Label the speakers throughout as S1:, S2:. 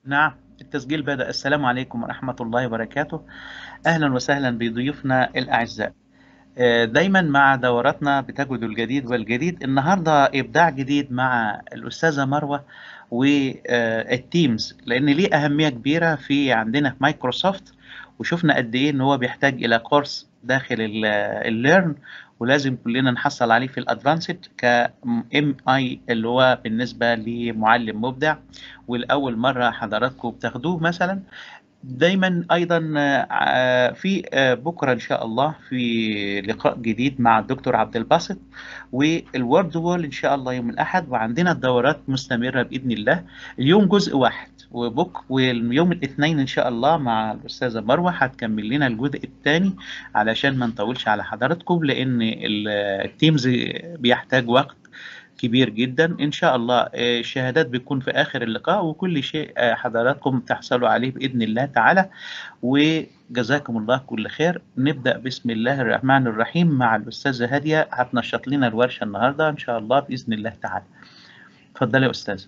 S1: نعم التسجيل بدأ السلام عليكم ورحمة الله وبركاته أهلا وسهلا بضيوفنا الأعزاء آه، دايما مع دوراتنا بتجد الجديد والجديد النهاردة إبداع جديد مع الأستاذة مروة والتيمز لأن ليه أهمية كبيرة في عندنا في مايكروسوفت وشفنا قد إيه إن هو بيحتاج إلى كورس داخل الليرن ولازم كلنا نحصل عليه في الادفانسد ك ام اي اللي هو بالنسبه لمعلم مبدع والاول مره حضراتكم بتاخدوه مثلا دايما ايضا آه، في آه، بكره ان شاء الله في لقاء جديد مع الدكتور عبد الباسط والورد وول ان شاء الله يوم الاحد وعندنا الدورات مستمره باذن الله اليوم جزء واحد وبك واليوم الاثنين ان شاء الله مع الاستاذه مروه هتكمل لنا الجزء الثاني علشان ما نطولش على حضراتكم لان التيمز بيحتاج وقت كبير جدا ان شاء الله آه، الشهادات بتكون في اخر اللقاء وكل شيء آه، حضراتكم تحصلوا عليه باذن الله تعالى وجزاكم الله كل خير نبدا بسم الله الرحمن الرحيم مع الاستاذه هاديه هتنشط لنا الورشه النهارده ان شاء الله باذن الله تعالى اتفضلي يا استاذه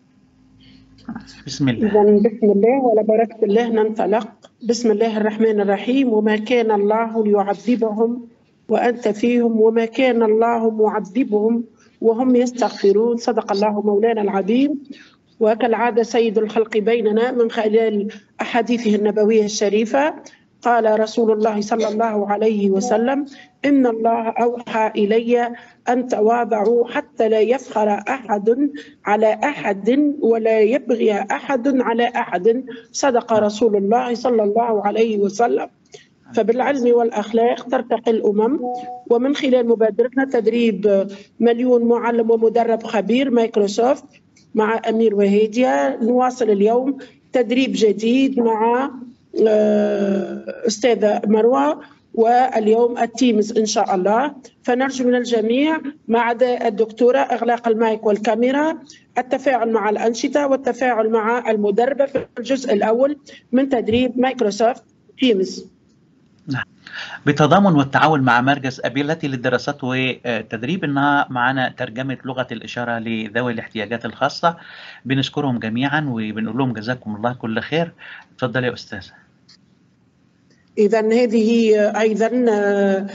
S1: بسم الله
S2: إذا بسم الله ولا بركة الله ننطلق بسم الله الرحمن الرحيم وما كان الله ليعذبهم وأنت فيهم وما كان الله معذبهم وهم يستغفرون صدق الله مولانا العظيم وكالعادة سيد الخلق بيننا من خلال أحاديثه النبوية الشريفة قال رسول الله صلى الله عليه وسلم إن الله أوحى إلي أن تواضعوا حتى لا يفخر أحد على أحد ولا يبغي أحد على أحد صدق رسول الله صلى الله عليه وسلم فبالعلم والأخلاق ترتقي الأمم ومن خلال مبادرتنا تدريب مليون معلم ومدرب خبير مايكروسوفت مع أمير وهيديا نواصل اليوم تدريب جديد مع آه، أستاذة مروة واليوم التيمز إن شاء الله فنرجو من الجميع ما عدا الدكتورة إغلاق المايك والكاميرا التفاعل مع الأنشطة والتفاعل مع المدربة في الجزء الأول من تدريب مايكروسوفت تيمز
S1: نعم بالتضامن والتعاون مع مركز أبيلتي للدراسات والتدريب إنها معنا ترجمة لغة الإشارة لذوي الاحتياجات الخاصة بنشكرهم جميعا وبنقول لهم جزاكم الله كل خير اتفضلي يا أستاذة
S2: إذا هذه أيضا آه،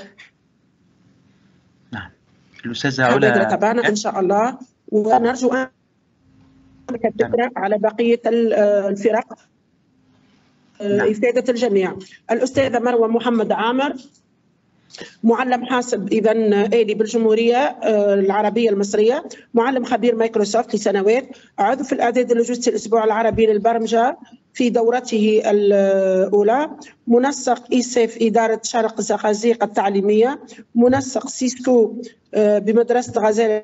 S1: نعم الأستاذة
S2: حاضرة
S1: علا
S2: تبعنا إن شاء الله ونرجو أن تقرأ على بقية ال- آه، الفرق آه،
S1: نعم.
S2: إفادة الجميع الأستاذة مروة محمد عامر معلم حاسب اذا آلي بالجمهوريه آه، العربيه المصريه، معلم خبير مايكروسوفت لسنوات، عضو في الاعداد اللوجستي الاسبوع العربي للبرمجه في دورته الاولى، منسق ايسيف اداره شرق الزقازيق التعليميه، منسق سيسكو آه، بمدرسه غزاله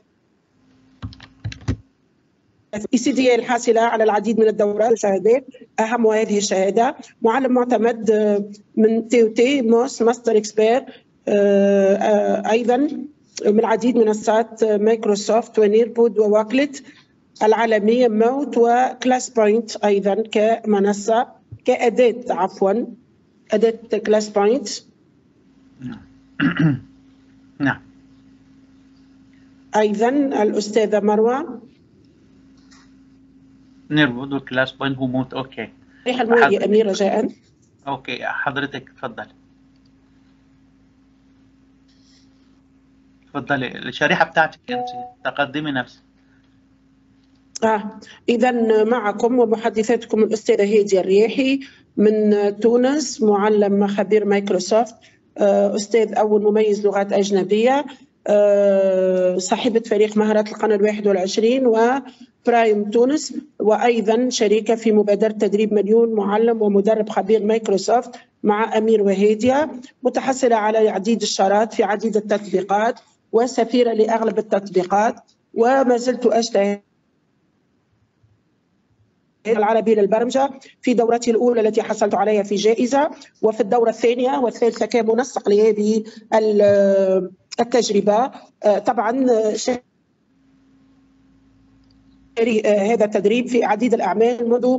S2: اي سي دي الحاصله على العديد من الدورات والشهادات اهم هذه الشهاده معلم معتمد آه، من تي او تي موس ماستر اكسبير آه، آه، ايضا من العديد من منصات آه، مايكروسوفت ونيربود وواكلت العالميه موت وكلاس بوينت ايضا كمنصه كاداه عفوا اداه كلاس بوينت
S1: نعم
S2: ايضا الاستاذه مروه
S1: نربط الكلاس بوينت هو موت أوكي
S2: ريح المويه امير رجاء
S1: أوكي حضرتك اتفضلي اتفضلي الشريحة بتاعتك أنت تقدمي نفسك
S2: آه. إذا معكم ومحدثاتكم الأستاذة هيدي الرياحي من تونس معلم خبير مايكروسوفت آه، أستاذ أول مميز لغات أجنبية آه، صاحبة فريق مهارات القرن الواحد والعشرين وبرايم تونس وأيضا شريكة في مبادرة تدريب مليون معلم ومدرب خبير مايكروسوفت مع أمير وهيديا متحصلة على عديد الشارات في عديد التطبيقات وسفيرة لأغلب التطبيقات وما زلت أجتهد العربي للبرمجة في دورتي الأولى التي حصلت عليها في جائزة وفي الدورة الثانية والثالثة كمنسق لهذه ال- التجربة آه، طبعا آه، شاري- آه، هذا التدريب في عديد الأعمال منذ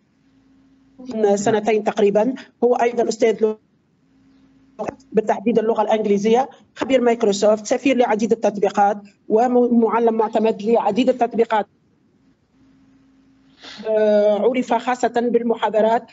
S2: سنتين تقريبا هو أيضا أستاذ لغة بالتحديد اللغة الإنجليزية خبير مايكروسوفت سفير لعديد التطبيقات ومعلم معتمد لعديد التطبيقات آه، عرف خاصة بالمحاضرات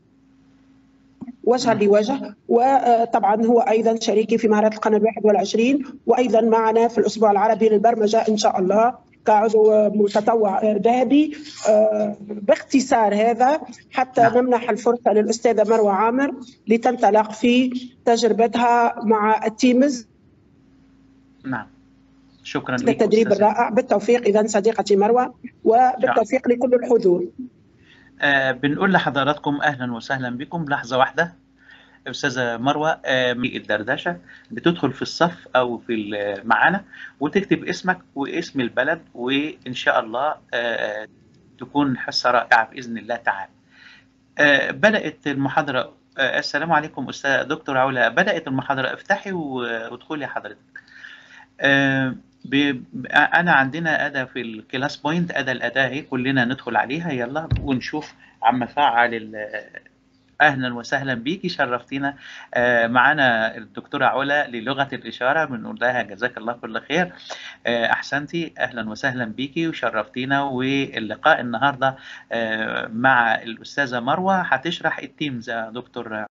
S2: وجها لوجه وطبعا هو ايضا شريكي في مهارات القرن الواحد والعشرين وايضا معنا في الاسبوع العربي للبرمجه ان شاء الله كعضو متطوع ذهبي آه، باختصار هذا حتى
S1: نعم.
S2: نمنح الفرصه للاستاذه مروه عامر لتنطلق في تجربتها مع التيمز
S1: نعم شكرا لك
S2: التدريب
S1: أستاذة.
S2: الرائع بالتوفيق اذا صديقتي مروه وبالتوفيق لكل الحضور
S1: آه بنقول لحضراتكم اهلا وسهلا بكم لحظه واحده استاذه مروه آه من الدردشه بتدخل في الصف او في ال- معانا وتكتب اسمك واسم البلد وان شاء الله آه تكون حصه رائعه باذن الله تعالى. آه بدات المحاضره آه السلام عليكم استاذ دكتور علا بدات المحاضره افتحي و- وادخلي حضرتك. آه ب... انا عندنا اداه في الكلاس بوينت اداه الاداه اهي كلنا ندخل عليها يلا ونشوف عم فعل ال... اهلا وسهلا بيكي شرفتينا آه معانا الدكتوره علا للغه الاشاره بنقول لها جزاك الله كل خير آه احسنتي اهلا وسهلا بيكي وشرفتينا واللقاء النهارده آه مع الاستاذه مروه هتشرح التيمز يا دكتور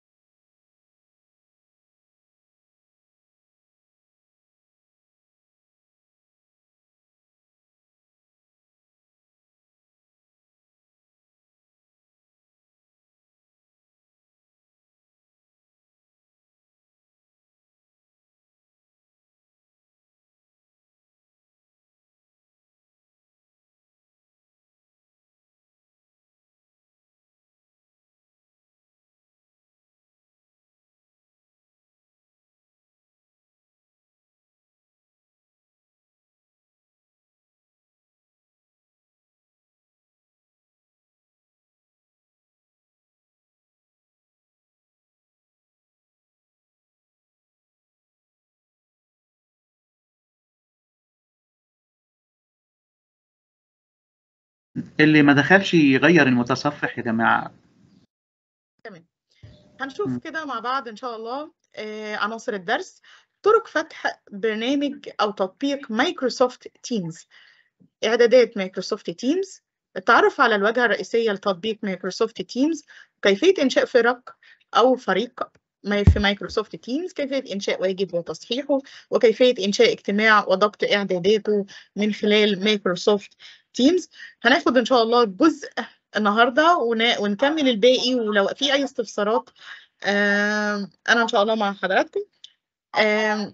S1: اللي ما دخلش يغير المتصفح يا جماعه
S3: تمام هنشوف
S1: م.
S3: كده مع بعض إن شاء الله آه، عناصر الدرس طرق فتح برنامج أو تطبيق مايكروسوفت تيمز إعدادات مايكروسوفت تيمز التعرف على الواجهة الرئيسية لتطبيق مايكروسوفت تيمز كيفية إنشاء فرق أو فريق ما- في مايكروسوفت تيمز كيفية إنشاء واجب وتصحيحه وكيفية إنشاء اجتماع وضبط إعداداته من خلال مايكروسوفت تيمز هناخد إن شاء الله جزء النهارده ون- ونكمل الباقي ولو في أي استفسارات آم، أنا إن شاء الله مع حضراتكم آم،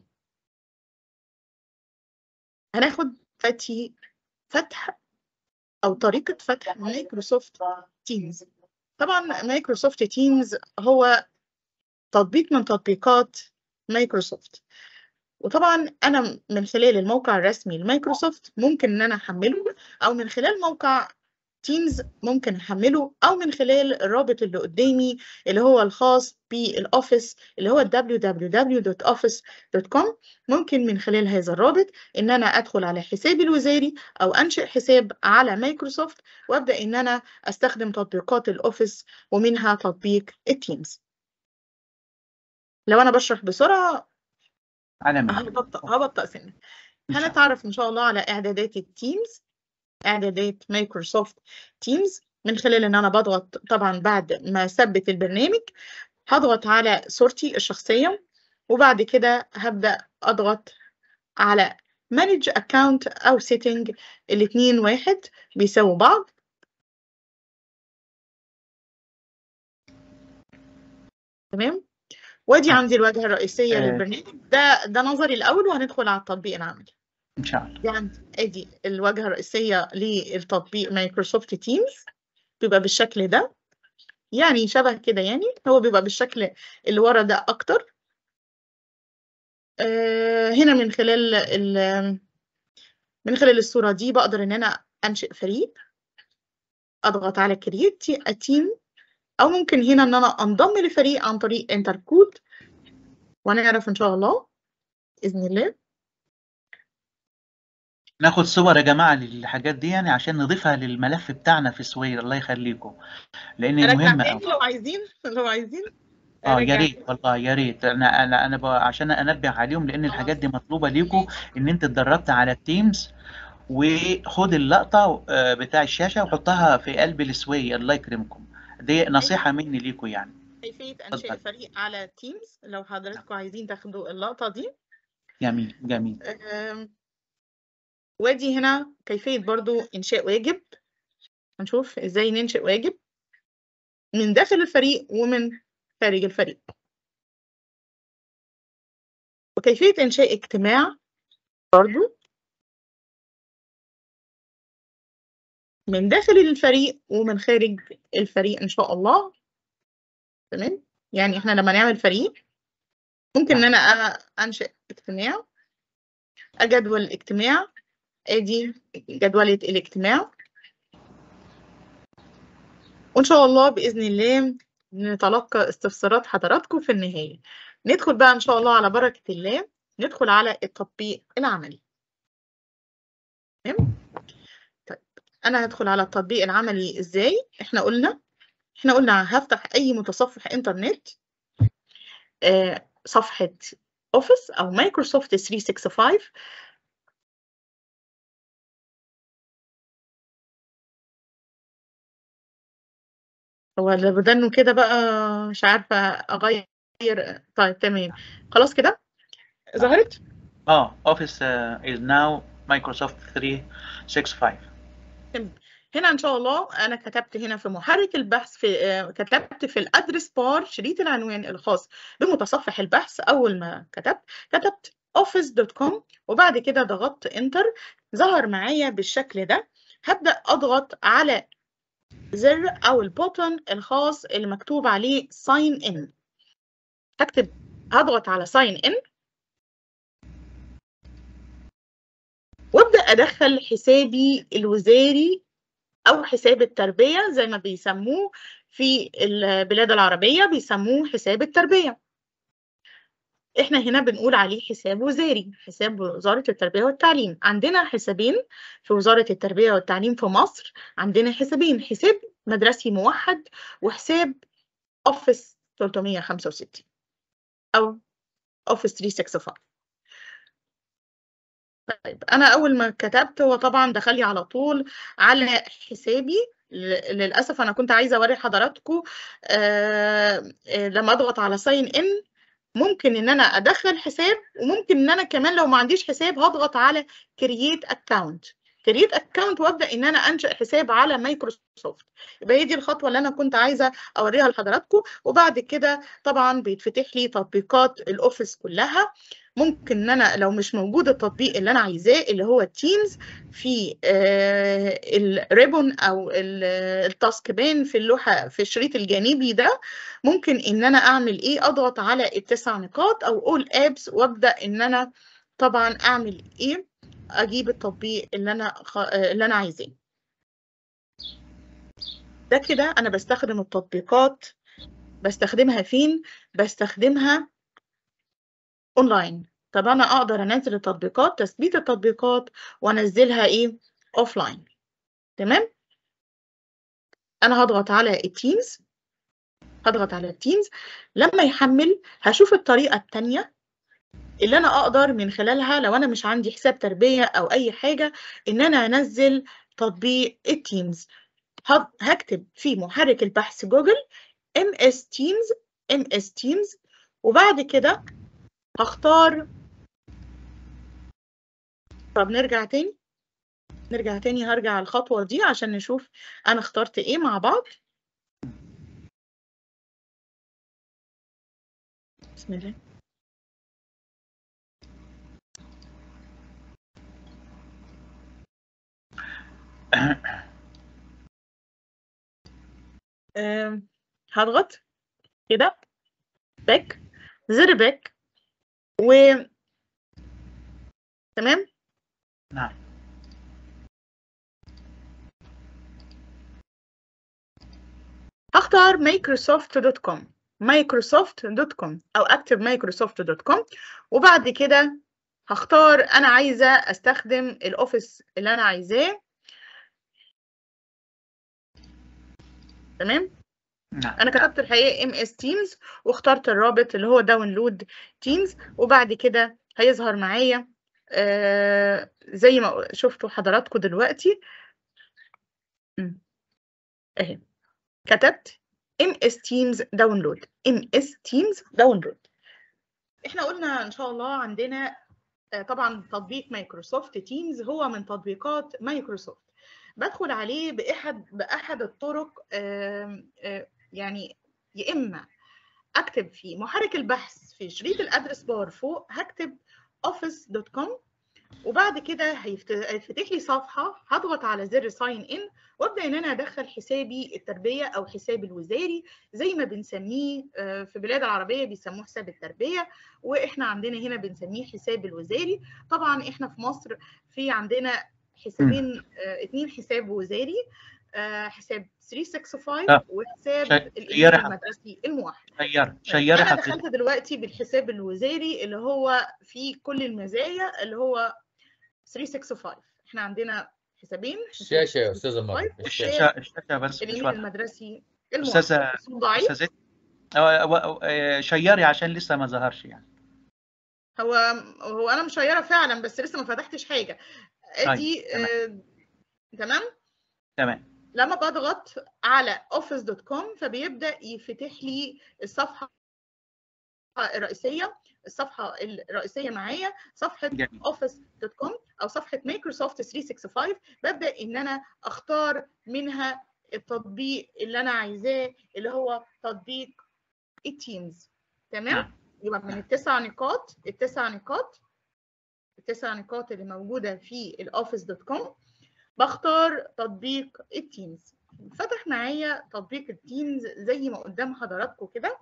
S3: هناخد فتح فتح أو طريقة فتح مايكروسوفت تيمز طبعا مايكروسوفت تيمز هو تطبيق من تطبيقات مايكروسوفت وطبعا انا من خلال الموقع الرسمي لمايكروسوفت ممكن ان انا احمله او من خلال موقع تيمز ممكن احمله او من خلال الرابط اللي قدامي اللي هو الخاص بالاوفيس اللي هو www.office.com ممكن من خلال هذا الرابط ان انا ادخل على حسابي الوزاري او انشئ حساب على مايكروسوفت وابدا ان انا استخدم تطبيقات الاوفيس ومنها تطبيق التيمز لو انا بشرح بسرعه
S1: على مهلك
S3: هبطأ هبطأ سنة
S1: إن شاء الله.
S3: هنتعرف إن شاء الله على إعدادات التيمز إعدادات مايكروسوفت تيمز من خلال إن أنا بضغط طبعا بعد ما أثبت البرنامج هضغط على صورتي الشخصية وبعد كده هبدأ أضغط على Manage Account أو Setting الاتنين واحد بيساووا بعض تمام وادي
S1: آه.
S3: عندي الواجهة الرئيسية
S1: آه.
S3: للبرنامج ده ده نظري الأول وهندخل على التطبيق العملي
S1: ان شاء الله
S3: يعني ادي الواجهه الرئيسيه للتطبيق مايكروسوفت تيمز بيبقى بالشكل ده يعني شبه كده يعني هو بيبقى بالشكل اللي ورا ده اكتر آه هنا من خلال ال- من خلال الصوره دي بقدر ان انا انشئ فريق اضغط على كرييت تيم او ممكن هنا ان انا انضم لفريق عن طريق انتر كود ونعرف ان شاء الله باذن الله
S1: ناخد صور يا جماعه للحاجات دي يعني عشان نضيفها للملف بتاعنا في سوير الله يخليكم لان
S3: ارجع
S1: مهمه
S3: تاني
S1: قوي
S3: لو عايزين لو عايزين
S1: اه يا
S3: أرجع
S1: ريت والله يا ريت انا انا انا ب... عشان انبه عليهم لان الحاجات دي مطلوبه ليكم ان انت اتدربت على التيمز وخد اللقطة آه، بتاع الشاشة وحطها في قلب السوي الله يكرمكم دي نصيحة مني ليكم يعني
S3: كيفية إنشاء
S1: اتفضل.
S3: فريق على تيمز لو حضراتكم عايزين تاخدوا اللقطة دي
S1: جميل جميل
S3: أم، وادي هنا كيفية برضو إنشاء واجب هنشوف إزاي ننشئ واجب من داخل الفريق ومن خارج الفريق وكيفية إنشاء اجتماع برضو من داخل الفريق ومن خارج الفريق إن شاء الله تمام يعني إحنا لما نعمل فريق ممكن إن أنا أ- أنشئ اجتماع أجدول الاجتماع ادي جدولة الاجتماع وان شاء الله باذن الله نتلقى استفسارات حضراتكم في النهايه ندخل بقى ان شاء الله على بركه الله ندخل على التطبيق العملي تمام طيب انا هدخل على التطبيق العملي ازاي احنا قلنا احنا قلنا هفتح اي متصفح انترنت آه، صفحه اوفيس او مايكروسوفت 365 هو اللي بدنه كده بقى مش عارفة أغير طيب تمام خلاص كده ظهرت
S1: اه اوفيس is now Microsoft 365
S3: هنا إن شاء الله أنا كتبت هنا في محرك البحث في آه، كتبت في الأدرس بار شريط العنوان الخاص بمتصفح البحث أول ما كتبت كتبت office.com وبعد كده ضغطت انتر ظهر معايا بالشكل ده هبدأ أضغط على زر أو البوتن الخاص اللي مكتوب عليه sign in هكتب هضغط على sign in وابدأ أدخل حسابي الوزاري أو حساب التربية زي ما بيسموه في البلاد العربية بيسموه حساب التربية احنا هنا بنقول عليه حساب وزاري حساب وزارة التربية والتعليم عندنا حسابين في وزارة التربية والتعليم في مصر عندنا حسابين حساب مدرسي موحد وحساب اوفيس 365 او اوفيس 365 طيب انا اول ما كتبت هو طبعا دخل لي على طول على حسابي ل- للاسف انا كنت عايزه اوري حضراتكم آه آه، لما اضغط على ساين ان ممكن ان انا ادخل حساب وممكن ان انا كمان لو ما عنديش حساب هضغط على كرييت اكونت كرييت اكونت وابدا ان انا انشا حساب على مايكروسوفت يبقى هي دي الخطوه اللي انا كنت عايزه اوريها لحضراتكم وبعد كده طبعا بيتفتح لي تطبيقات الاوفيس كلها ممكن ان انا لو مش موجود التطبيق اللي انا عايزاه اللي هو تيمز في آه الريبون او ال- التاسك بان في اللوحه في الشريط الجانبي ده ممكن ان انا اعمل ايه اضغط على التسع نقاط او اول ابس وابدا ان انا طبعا اعمل ايه اجيب التطبيق اللي انا خ... اللي انا عايزاه ده كده انا بستخدم التطبيقات بستخدمها فين بستخدمها اونلاين طب انا اقدر انزل التطبيقات تثبيت التطبيقات وانزلها ايه اوفلاين تمام انا هضغط على التيمز هضغط على التيمز لما يحمل هشوف الطريقة التانية اللي انا اقدر من خلالها لو انا مش عندي حساب تربية او اي حاجة ان انا انزل تطبيق التيمز ه- هكتب في محرك البحث جوجل MS Teams MS Teams وبعد كده هختار طب نرجع تاني نرجع تاني هرجع الخطوة دي عشان نشوف انا اخترت ايه مع بعض بسم الله أم، هضغط كده باك زر باك و تمام
S1: نعم
S3: هختار microsoft.com microsoft.com او اكتب microsoft.com وبعد كده هختار انا عايزه استخدم الاوفيس اللي انا عايزاه تمام
S1: نعم
S3: انا كتبت الحقيقه ام اس تيمز واخترت الرابط اللي هو داونلود تيمز وبعد كده هيظهر معايا آه زي ما شفتوا حضراتكم دلوقتي مم. اهي كتبت MS Teams داونلود MS Teams داونلود احنا قلنا ان شاء الله عندنا آه، طبعا تطبيق مايكروسوفت تيمز هو من تطبيقات مايكروسوفت بدخل عليه باحد باحد الطرق آم، آه، يعني يا اما اكتب في محرك البحث في شريط الادرس بار فوق هكتب office.com وبعد كده هيفت- هيتفتح لي صفحه هضغط على زر ساين ان وابدا ان انا ادخل حسابي التربيه او حسابي الوزاري زي ما بنسميه آه، في بلاد العربيه بيسموه حساب التربيه واحنا عندنا هنا بنسميه حساب الوزاري طبعا احنا في مصر في عندنا حسابين آه، اتنين حساب وزاري آه، حساب 365
S1: آه.
S3: وحساب
S1: شي-
S3: الإنجيل
S1: شيري حضرتك.
S3: المدرسي الموحد
S1: شير
S3: طيب،
S1: شيري
S3: انا
S1: حضرتك
S3: دخلت دلوقتي بالحساب الوزاري اللي هو فيه كل المزايا اللي هو 365 احنا عندنا حسابين حساب
S4: الشاشة يا أستاذة مريم
S3: 365
S4: الشاشة
S1: الشاشة الشاشة بس مش
S3: الإيميل
S1: واضحة
S3: المدرسي الموحد
S1: أستاذة
S3: الصوت ضعيف
S1: أستاذة أو- أو- أو- شيري عشان لسه ما ظهرش يعني
S3: هو هو انا مشيره فعلا بس لسه ما فتحتش حاجه ادي
S1: تمام.
S3: آه تمام
S1: تمام
S3: لما بضغط على office.com فبيبدا يفتح لي الصفحه الرئيسيه الصفحه الرئيسيه معايا صفحه
S1: جميل
S3: office.com او صفحه مايكروسوفت 365 ببدا ان انا اختار منها التطبيق اللي انا عايزاه اللي هو تطبيق التيمز تمام
S1: نعم.
S3: يبقى من التسع نقاط التسع نقاط التسع نقاط اللي موجوده في الاوفيس دوت كوم بختار تطبيق التيمز فتح معايا تطبيق التيمز زي ما قدام حضراتكم كده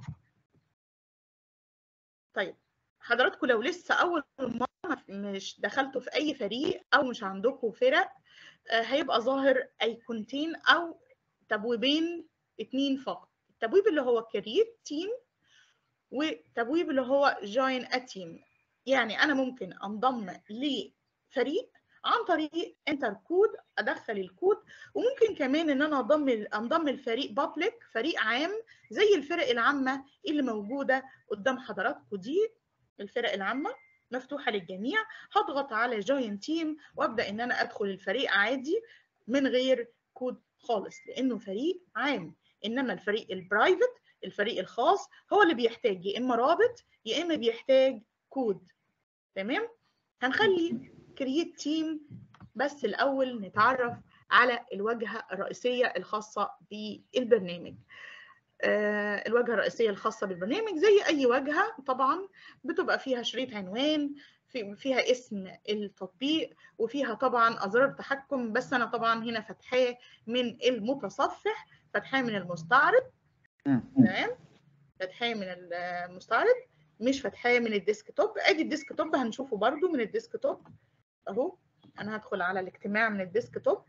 S3: طيب حضراتكم لو لسه اول مره مش دخلتوا في اي فريق او مش عندكم فرق آه، هيبقى ظاهر ايقونتين او تبويبين اتنين فقط التبويب اللي هو كريت تيم وتبويب اللي هو جوين ا تيم يعني انا ممكن انضم لفريق عن طريق انتر كود ادخل الكود وممكن كمان ان انا انضم انضم لفريق بابليك فريق عام زي الفرق العامه اللي موجوده قدام حضراتكم دي الفرق العامه مفتوحه للجميع هضغط على جوين تيم وابدا ان انا ادخل الفريق عادي من غير كود خالص لانه فريق عام انما الفريق البرايفت الفريق الخاص هو اللي بيحتاج يا اما رابط يا اما بيحتاج كود تمام هنخلي كرييت تيم بس الاول نتعرف على الواجهه الرئيسيه الخاصه بالبرنامج آه، الواجهه الرئيسيه الخاصه بالبرنامج زي اي واجهه طبعا بتبقى فيها شريط عنوان في فيها اسم التطبيق وفيها طبعا ازرار تحكم بس انا طبعا هنا فاتحاه من المتصفح فاتحاه من المستعرض
S1: مم.
S3: تمام فاتحاه من المستعرض مش فاتحاه من الديسك توب ادي الديسك توب هنشوفه برده من الديسك توب اهو انا هدخل على الاجتماع من الديسك توب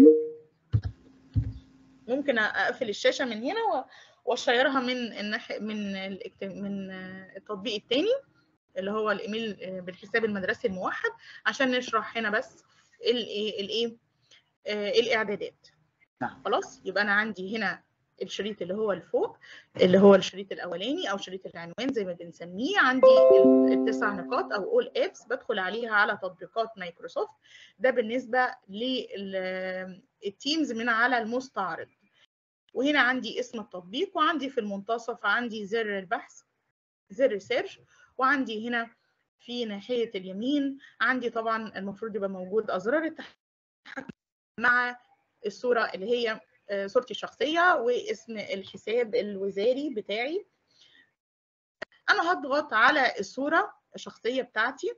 S3: ممكن اقفل الشاشه من هنا و- واشيرها من الناحيه من الاجت- من التطبيق الثاني اللي هو الايميل بالحساب المدرسي الموحد عشان نشرح هنا بس الايه الايه آه، الاعدادات
S1: نعم.
S3: خلاص يبقى انا عندي هنا الشريط اللي هو الفوق اللي هو الشريط الاولاني او شريط العنوان زي ما بنسميه عندي ال- التسع نقاط او اول ابس بدخل عليها على تطبيقات مايكروسوفت ده بالنسبه للتيمز من على المستعرض وهنا عندي اسم التطبيق وعندي في المنتصف عندي زر البحث زر سيرش وعندي هنا في ناحيه اليمين عندي طبعا المفروض يبقى موجود ازرار التحكم مع الصوره اللي هي آه، صورتي الشخصيه واسم الحساب الوزاري بتاعي انا هضغط على الصوره الشخصيه بتاعتي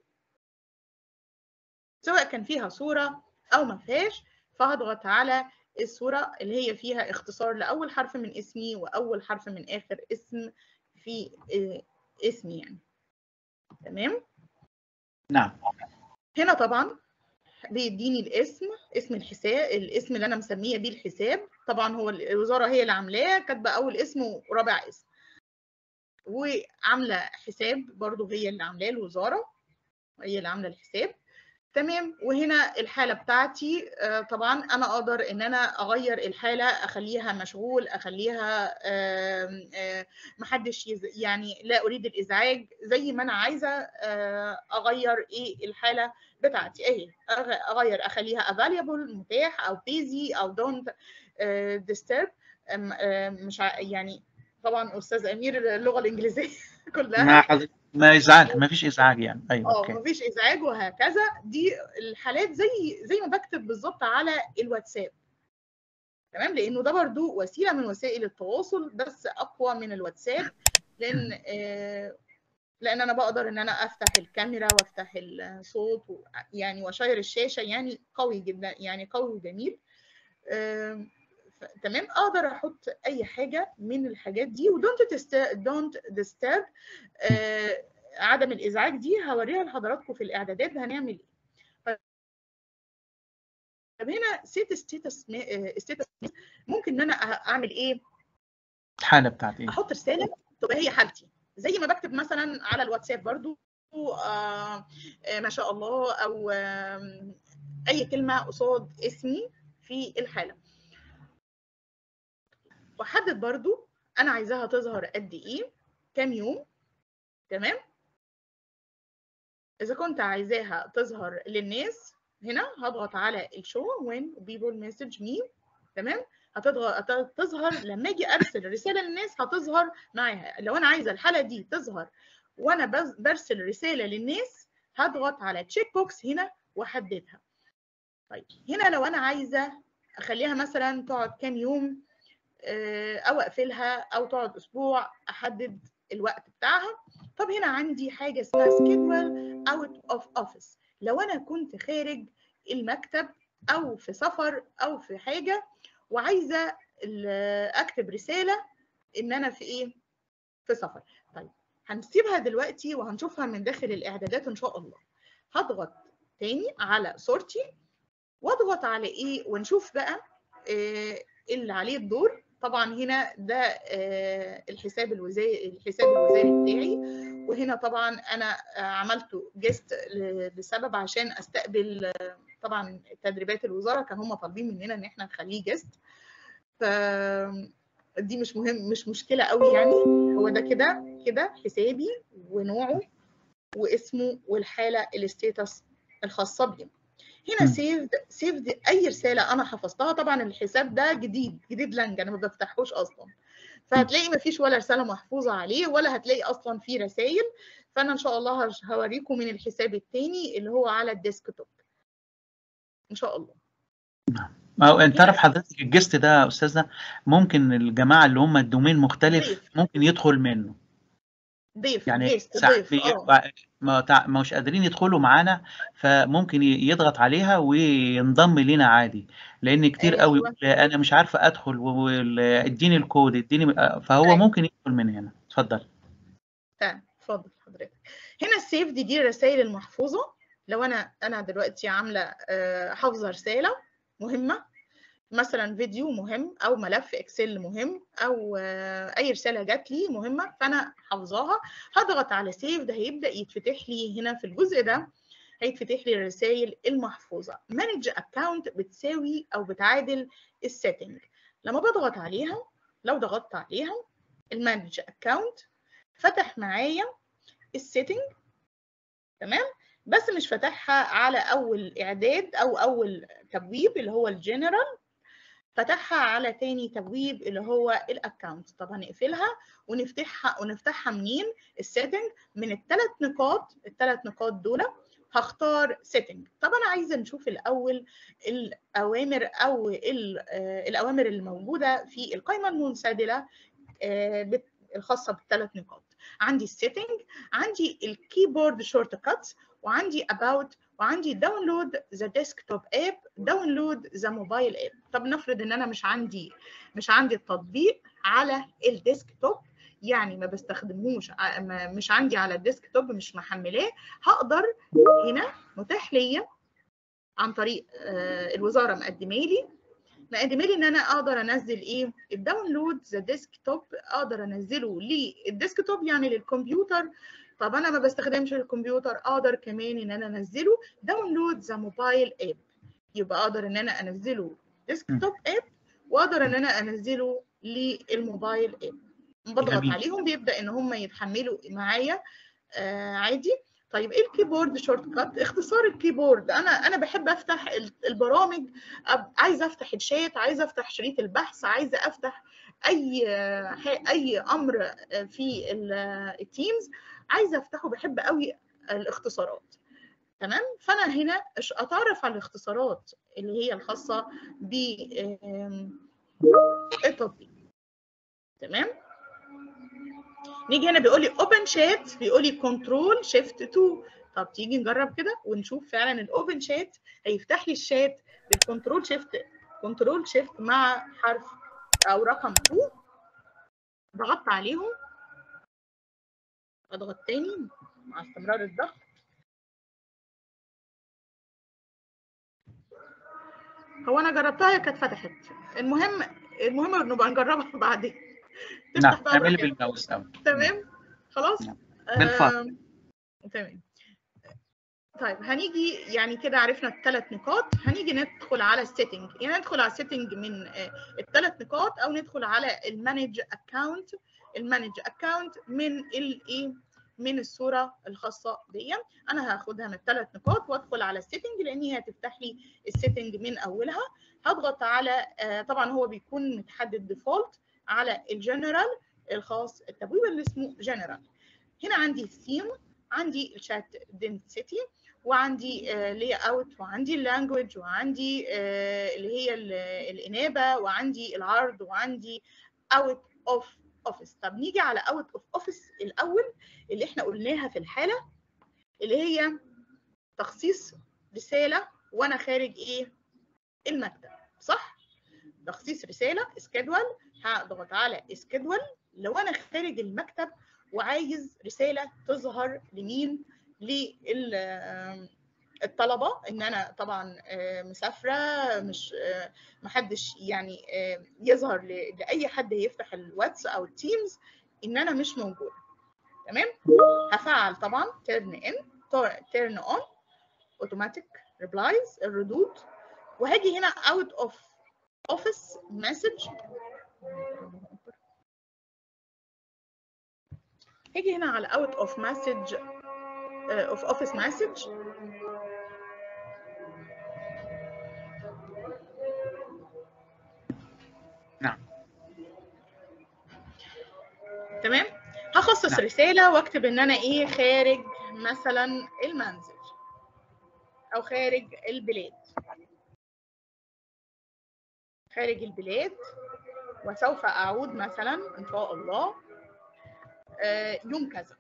S3: سواء كان فيها صوره او ما فيهاش فهضغط على الصوره اللي هي فيها اختصار لاول حرف من اسمي واول حرف من اخر اسم في آه، اسمي يعني تمام
S1: نعم
S3: هنا طبعا بيديني الاسم اسم الحساب الاسم اللي انا مسميه بيه الحساب طبعا هو الوزاره هي اللي عاملاه كاتبه اول اسم ورابع اسم وعامله حساب برضو هي اللي عاملاه الوزاره هي اللي عامله الحساب تمام وهنا الحاله بتاعتي آه، طبعا انا اقدر ان انا اغير الحاله اخليها مشغول اخليها آم، آه، محدش يز... يعني لا اريد الازعاج زي ما انا عايزه آه، اغير ايه الحاله بتاعتي اهي أغ- اغير اخليها available متاح او busy او don't آه، disturb أم- آه، مش ع- يعني طبعا استاذ امير اللغه الانجليزيه كلها
S1: ما حضرتك ما ازعاج ما فيش ازعاج يعني ايوه
S3: اه
S1: اوكي
S3: مفيش ازعاج وهكذا دي الحالات زي زي ما بكتب بالظبط على الواتساب تمام لانه ده برضو وسيله من وسائل التواصل بس اقوى من الواتساب لان آه لان انا بقدر ان انا افتح الكاميرا وافتح الصوت و- يعني واشير الشاشه يعني قوي جدا يعني قوي وجميل آم، ف- تمام اقدر احط اي حاجه من الحاجات دي ودونت دونت ديسترب عدم الازعاج دي هوريها لحضراتكم في الاعدادات هنعمل ايه طب هنا سيت ستيتس ستيتس ممكن ان انا أ- اعمل ايه
S1: الحاله بتاعت ايه
S3: احط رساله تبقى هي حالتي زي ما بكتب مثلا على الواتساب برضو آه آه ما شاء الله او آه اي كلمه قصاد اسمي في الحاله واحدد برضو انا عايزاها تظهر قد ايه كام يوم تمام اذا كنت عايزاها تظهر للناس هنا هضغط على الشو when people message me تمام هتضغط هتظهر لما اجي ارسل رساله للناس هتظهر معاها لو انا عايزه الحاله دي تظهر وانا بز- برسل رساله للناس هضغط على تشيك بوكس هنا واحددها طيب هنا لو انا عايزه اخليها مثلا تقعد كام يوم آه، او اقفلها او تقعد اسبوع احدد الوقت بتاعها طب هنا عندي حاجه اسمها schedule out of office لو انا كنت خارج المكتب او في سفر او في حاجه وعايزه ال- اكتب رساله ان انا في ايه في سفر طيب هنسيبها دلوقتي وهنشوفها من داخل الاعدادات ان شاء الله هضغط تاني على صورتي واضغط على ايه ونشوف بقى آه، اللي عليه الدور طبعا هنا ده آه، الحساب الوزاري الحساب الوزاري بتاعي وهنا طبعا انا آه، عملته جيست لسبب عشان استقبل آه، طبعا تدريبات الوزاره كان هم طالبين مننا ان احنا نخليه جيست ف دي مش مهم مش مشكله قوي يعني هو ده كده كده حسابي ونوعه واسمه والحاله الستيتس الخاصه بيه هنا
S1: مم.
S3: سيفد سيفد اي رساله انا حفظتها طبعا الحساب ده جديد جديد لانج انا ما بفتحوش اصلا فهتلاقي ما فيش ولا رساله محفوظه عليه ولا هتلاقي اصلا فيه رسائل فانا ان شاء الله هش- هوريكم من الحساب التاني اللي هو على الديسكتوب ان شاء الله
S1: ما هو انت تعرف حضرتك الجست ده يا استاذنا ممكن الجماعه اللي هم الدومين مختلف
S3: ضيف.
S1: ممكن يدخل منه
S3: ضيف
S1: يعني
S3: جيست
S1: ساعات
S3: ضيف
S1: بي-
S3: اه
S1: ما تع- ما مش قادرين يدخلوا معانا فممكن ي- يضغط عليها وينضم لينا عادي لان كتير قوي
S3: ايوه
S1: يقول انا مش عارفه ادخل واديني الكود اديني فهو
S3: أيوة.
S1: ممكن يدخل من هنا اتفضل
S3: تمام اتفضل حضرتك هنا السيف دي دي الرسائل المحفوظه لو انا انا دلوقتي عامله آه، حافظه رساله مهمه مثلا فيديو مهم او ملف اكسل مهم او آه، اي رساله جات لي مهمه فانا حافظاها هضغط على سيف ده هيبدا يتفتح لي هنا في الجزء ده هيتفتح لي الرسائل المحفوظه مانج اكونت بتساوي او بتعادل السيتنج لما بضغط عليها لو ضغطت عليها المانج اكونت فتح معايا السيتنج تمام بس مش فاتحها على اول اعداد او اول تبويب اللي هو الجنرال فتحها على تاني تبويب اللي هو الاكونت طب هنقفلها ونفتحها ونفتحها منين السيتنج من الثلاث نقاط الثلاث نقاط دول هختار سيتنج طب انا عايزه نشوف الاول الاوامر او ال- آه، الاوامر الموجوده في القائمه المنسدله آه، بت- الخاصه بالثلاث نقاط عندي السيتنج عندي الكيبورد شورت كاتس وعندي about وعندي داونلود ذا ديسكتوب اب داونلود ذا موبايل اب طب نفرض ان انا مش عندي مش عندي التطبيق على الديسكتوب يعني ما بستخدمهوش ع- ما- مش عندي على الديسكتوب مش محملاه هقدر هنا متاح ليا عن طريق آه، الوزاره مقدمه لي مقدمه لي ان انا اقدر انزل ايه الداونلود ذا ديسكتوب اقدر انزله للديسكتوب يعني للكمبيوتر طب انا ما بستخدمش الكمبيوتر اقدر كمان ان انا انزله داونلود ذا موبايل اب يبقى اقدر ان انا انزله ديسكتوب اب واقدر ان انا انزله للموبايل اب بضغط
S1: جميل.
S3: عليهم بيبدا ان هم يتحملوا معايا آه عادي طيب ايه الكيبورد شورت كات اختصار الكيبورد انا انا بحب افتح ال- البرامج أب- عايزه افتح الشات عايزه افتح شريط البحث عايزه افتح اي آه، ح- اي امر آه، في ال- آه، التيمز عايزه افتحه بحب قوي الاختصارات تمام فانا هنا أش- اتعرف على الاختصارات اللي هي الخاصه ب آم، التطبيق تمام نيجي هنا بيقول لي اوبن شات بيقول لي كنترول شيفت 2 طب تيجي نجرب كده ونشوف فعلا الاوبن شات هيفتح لي الشات بالكنترول شيفت كنترول شيفت مع حرف او رقم 2 ضغطت عليهم اضغط تاني مع استمرار الضغط هو انا جربتها هي كانت فتحت المهم المهم نبقى نجربها بعدين
S1: نعم
S3: تفتح بقى
S1: اعملي
S3: براحتك.
S1: بالماوس أو.
S3: تمام خلاص
S1: نعم. بالفضل.
S3: آم، تمام طيب هنيجي يعني كده عرفنا الثلاث نقاط هنيجي ندخل على السيتنج يعني ندخل على السيتنج من الثلاث نقاط او ندخل على المانج اكونت المانج اكونت من الايه من الصوره الخاصه بي انا هاخدها من الثلاث نقاط وادخل على السيتنج لان هي هتفتح لي السيتنج من اولها هضغط على آه، طبعا هو بيكون متحدد ديفولت على الجنرال الخاص التبويب اللي اسمه جنرال هنا عندي الثيم عندي الشات دنسيتي وعندي لي اوت وعندي اللانجوج وعندي آه، اللي هي ال- الانابه وعندي العرض وعندي اوت اوف اوفيس طب نيجي على اوت اوف اوفيس الاول اللي احنا قلناها في الحاله اللي هي تخصيص رساله وانا خارج ايه المكتب صح تخصيص رساله اسكادول هضغط على اسكادول لو انا خارج المكتب وعايز رساله تظهر لمين للطلبه ان انا طبعا آه، مسافره مش آه، محدش يعني آه، يظهر ل- لاي حد يفتح الواتس او التيمز ان انا مش موجوده تمام هفعل طبعا تيرن ان تيرن اون اوتوماتيك ريبلايز الردود وهاجي هنا اوت اوف اوفيس مسج هاجي هنا على اوت اوف مسج اوف اوفيس مسج
S1: نعم
S3: تمام هخصص
S1: نعم.
S3: رساله واكتب ان انا ايه خارج مثلا المنزل او خارج البلاد خارج البلاد وسوف اعود مثلا ان شاء الله آه، يوم كذا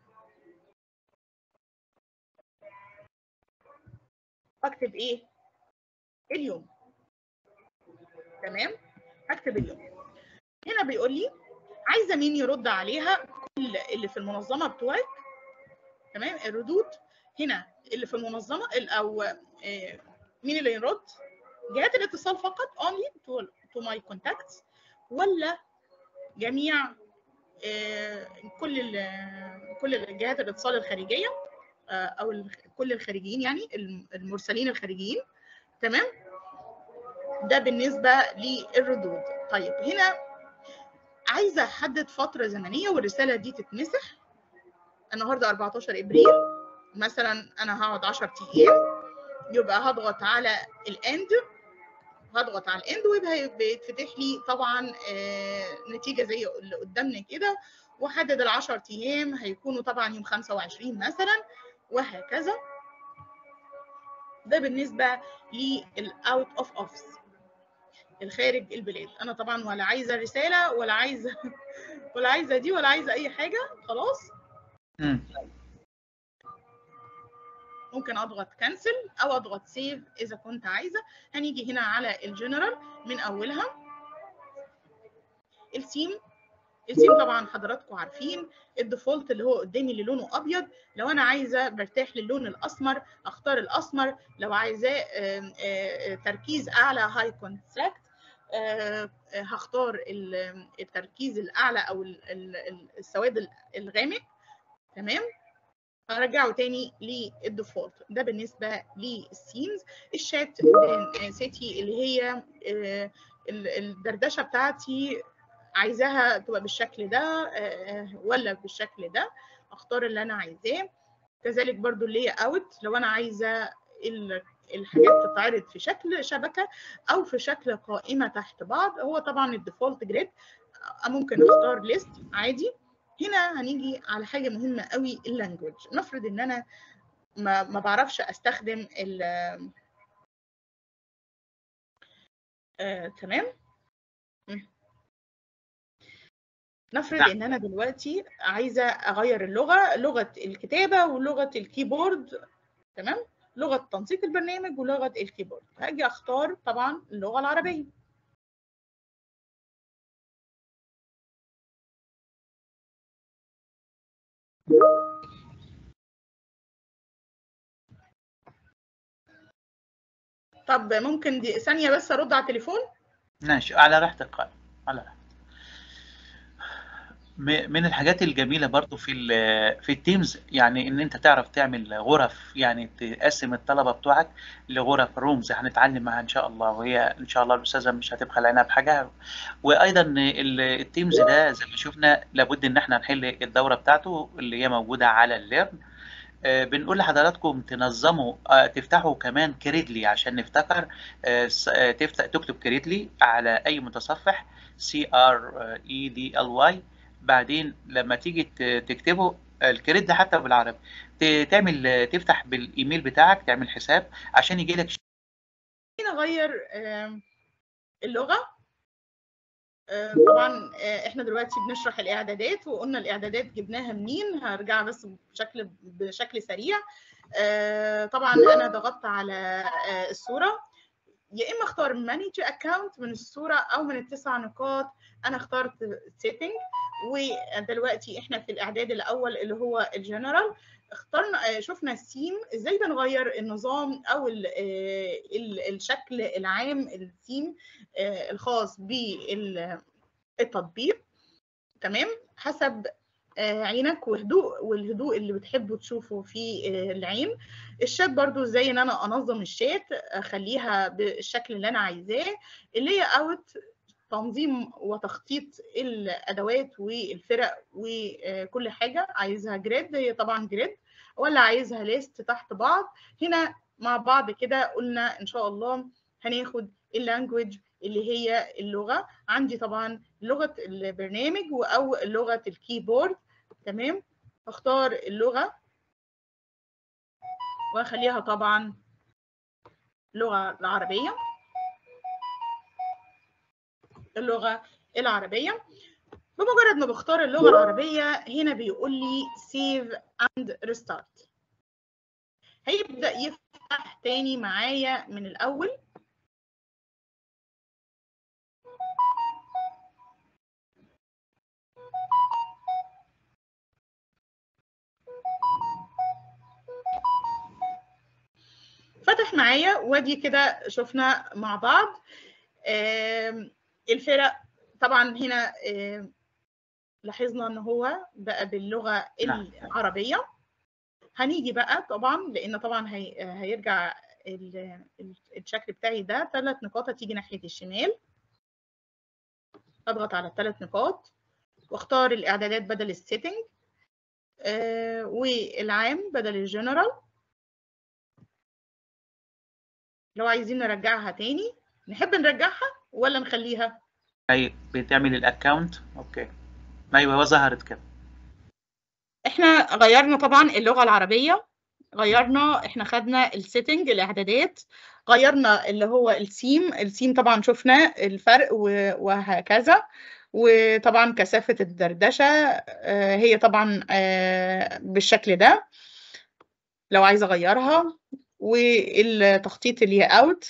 S3: اكتب ايه اليوم تمام هكتب اليوم هنا بيقول لي عايزه مين يرد عليها كل اللي في المنظمه بتوعك تمام الردود هنا اللي في المنظمه ال- او آه، مين اللي يرد جهات الاتصال فقط only to, to my contacts ولا جميع آه، كل ال- كل جهات الاتصال الخارجيه آه، او ال- كل الخارجيين يعني الم- المرسلين الخارجيين تمام ده بالنسبه للردود طيب هنا عايزه احدد فتره زمنيه والرساله دي تتمسح النهارده 14 ابريل مثلا انا هقعد 10 ايام يبقى هضغط على الاند هضغط على الاند ويبقى بيتفتح لي طبعا آه، نتيجه زي اللي قدامنا كده واحدد ال 10 ايام هيكونوا طبعا يوم 25 مثلا وهكذا ده بالنسبه للاوت اوف اوفيس الخارج البلاد انا طبعا ولا عايزه رساله ولا عايزه ولا عايزه دي ولا عايزه اي حاجه خلاص
S1: مم.
S3: ممكن اضغط كنسل او اضغط سيف اذا كنت عايزه هنيجي هنا على الجنرال من اولها السيم السيم طبعا حضراتكم عارفين الديفولت اللي هو قدامي اللي لونه ابيض لو انا عايزه برتاح للون الاسمر اختار الاسمر لو عايزاه آم، آه، تركيز اعلى هاي كونتراكت هختار ال- التركيز الاعلى او ال- ال- ال- السواد الغامق تمام هرجعه تاني للديفولت ده بالنسبه للسيمز الشات سيتي اللي هي الدردشه بتاعتي عايزاها تبقى بالشكل ده ولا بالشكل ده اختار اللي انا عايزاه كذلك برضو اللي اوت لو انا عايزه الحاجات تتعرض في شكل شبكه او في شكل قائمه تحت بعض هو طبعا الديفولت جريد ممكن اختار ليست عادي هنا هنيجي على حاجه مهمه قوي اللانجوج نفرض ان انا ما, ما بعرفش استخدم ال آه، تمام نفرض ان انا دلوقتي عايزه اغير اللغه لغه الكتابه ولغه الكيبورد تمام لغه تنسيق البرنامج ولغه الكيبورد هاجي اختار طبعا اللغه العربيه طب ممكن دي ثانيه بس ارد على التليفون
S1: ماشي على راحتك قائم على راحتك من الحاجات الجميله برضو في في التيمز يعني ان انت تعرف تعمل غرف يعني تقسم الطلبه بتوعك لغرف رومز هنتعلم معاها ان شاء الله وهي ان شاء الله الاستاذه مش هتبخل عينها بحاجه وايضا التيمز ده زي ما شفنا لابد ان احنا نحل الدوره بتاعته اللي هي موجوده على الليرن بنقول لحضراتكم تنظموا تفتحوا كمان كريدلي عشان نفتكر تفتح تكتب كريدلي على اي متصفح سي ار اي دي ال واي بعدين لما تيجي تكتبه الكريد حتى بالعربي تعمل تفتح بالايميل بتاعك تعمل حساب عشان يجي لك
S3: نغير اللغه طبعا احنا دلوقتي بنشرح الاعدادات وقلنا الاعدادات جبناها منين هرجع بس بشكل بشكل سريع طبعا انا ضغطت على الصوره يا اما اختار مانج اكونت من الصوره او من التسع نقاط انا اخترت سيتنج ودلوقتي احنا في الاعداد الاول اللي هو الجنرال اخترنا شفنا السيم ازاي بنغير النظام او ال ال الشكل العام السيم الخاص بالتطبيق تمام حسب عينك وهدوء والهدوء اللي بتحبوا تشوفوا في العين الشات برضو ازاي ان انا انظم الشات اخليها بالشكل اللي انا عايزاه اللي هي اوت تنظيم وتخطيط الادوات والفرق وكل حاجه عايزها جريد هي طبعا جريد ولا عايزها ليست تحت بعض هنا مع بعض كده قلنا ان شاء الله هناخد اللانجوج اللي هي اللغه عندي طبعا لغه البرنامج او لغه الكيبورد تمام اختار اللغه واخليها طبعا اللغه العربيه اللغه العربيه بمجرد ما بختار اللغه العربيه هنا بيقول لي سيف اند ريستارت هيبدا يفتح تاني معايا من الاول فتح معايا وادي كده شفنا مع بعض الفرق طبعا هنا لاحظنا ان هو بقى باللغه العربيه هنيجي بقى طبعا لان طبعا هي هيرجع الشكل بتاعي ده ثلاث نقاط هتيجي ناحيه الشمال اضغط على الثلاث نقاط واختار الاعدادات بدل السيتنج والعام بدل الجنرال لو عايزين نرجعها تاني نحب نرجعها ولا نخليها
S1: اي بتعمل الاكونت اوكي ايوه ظهرت كده
S3: احنا غيرنا طبعا اللغه العربيه غيرنا احنا خدنا السيتنج الاعدادات غيرنا اللي هو السيم السيم طبعا شفنا الفرق وهكذا وطبعا كثافه الدردشه هي طبعا بالشكل ده لو عايزه اغيرها والتخطيط اللي اوت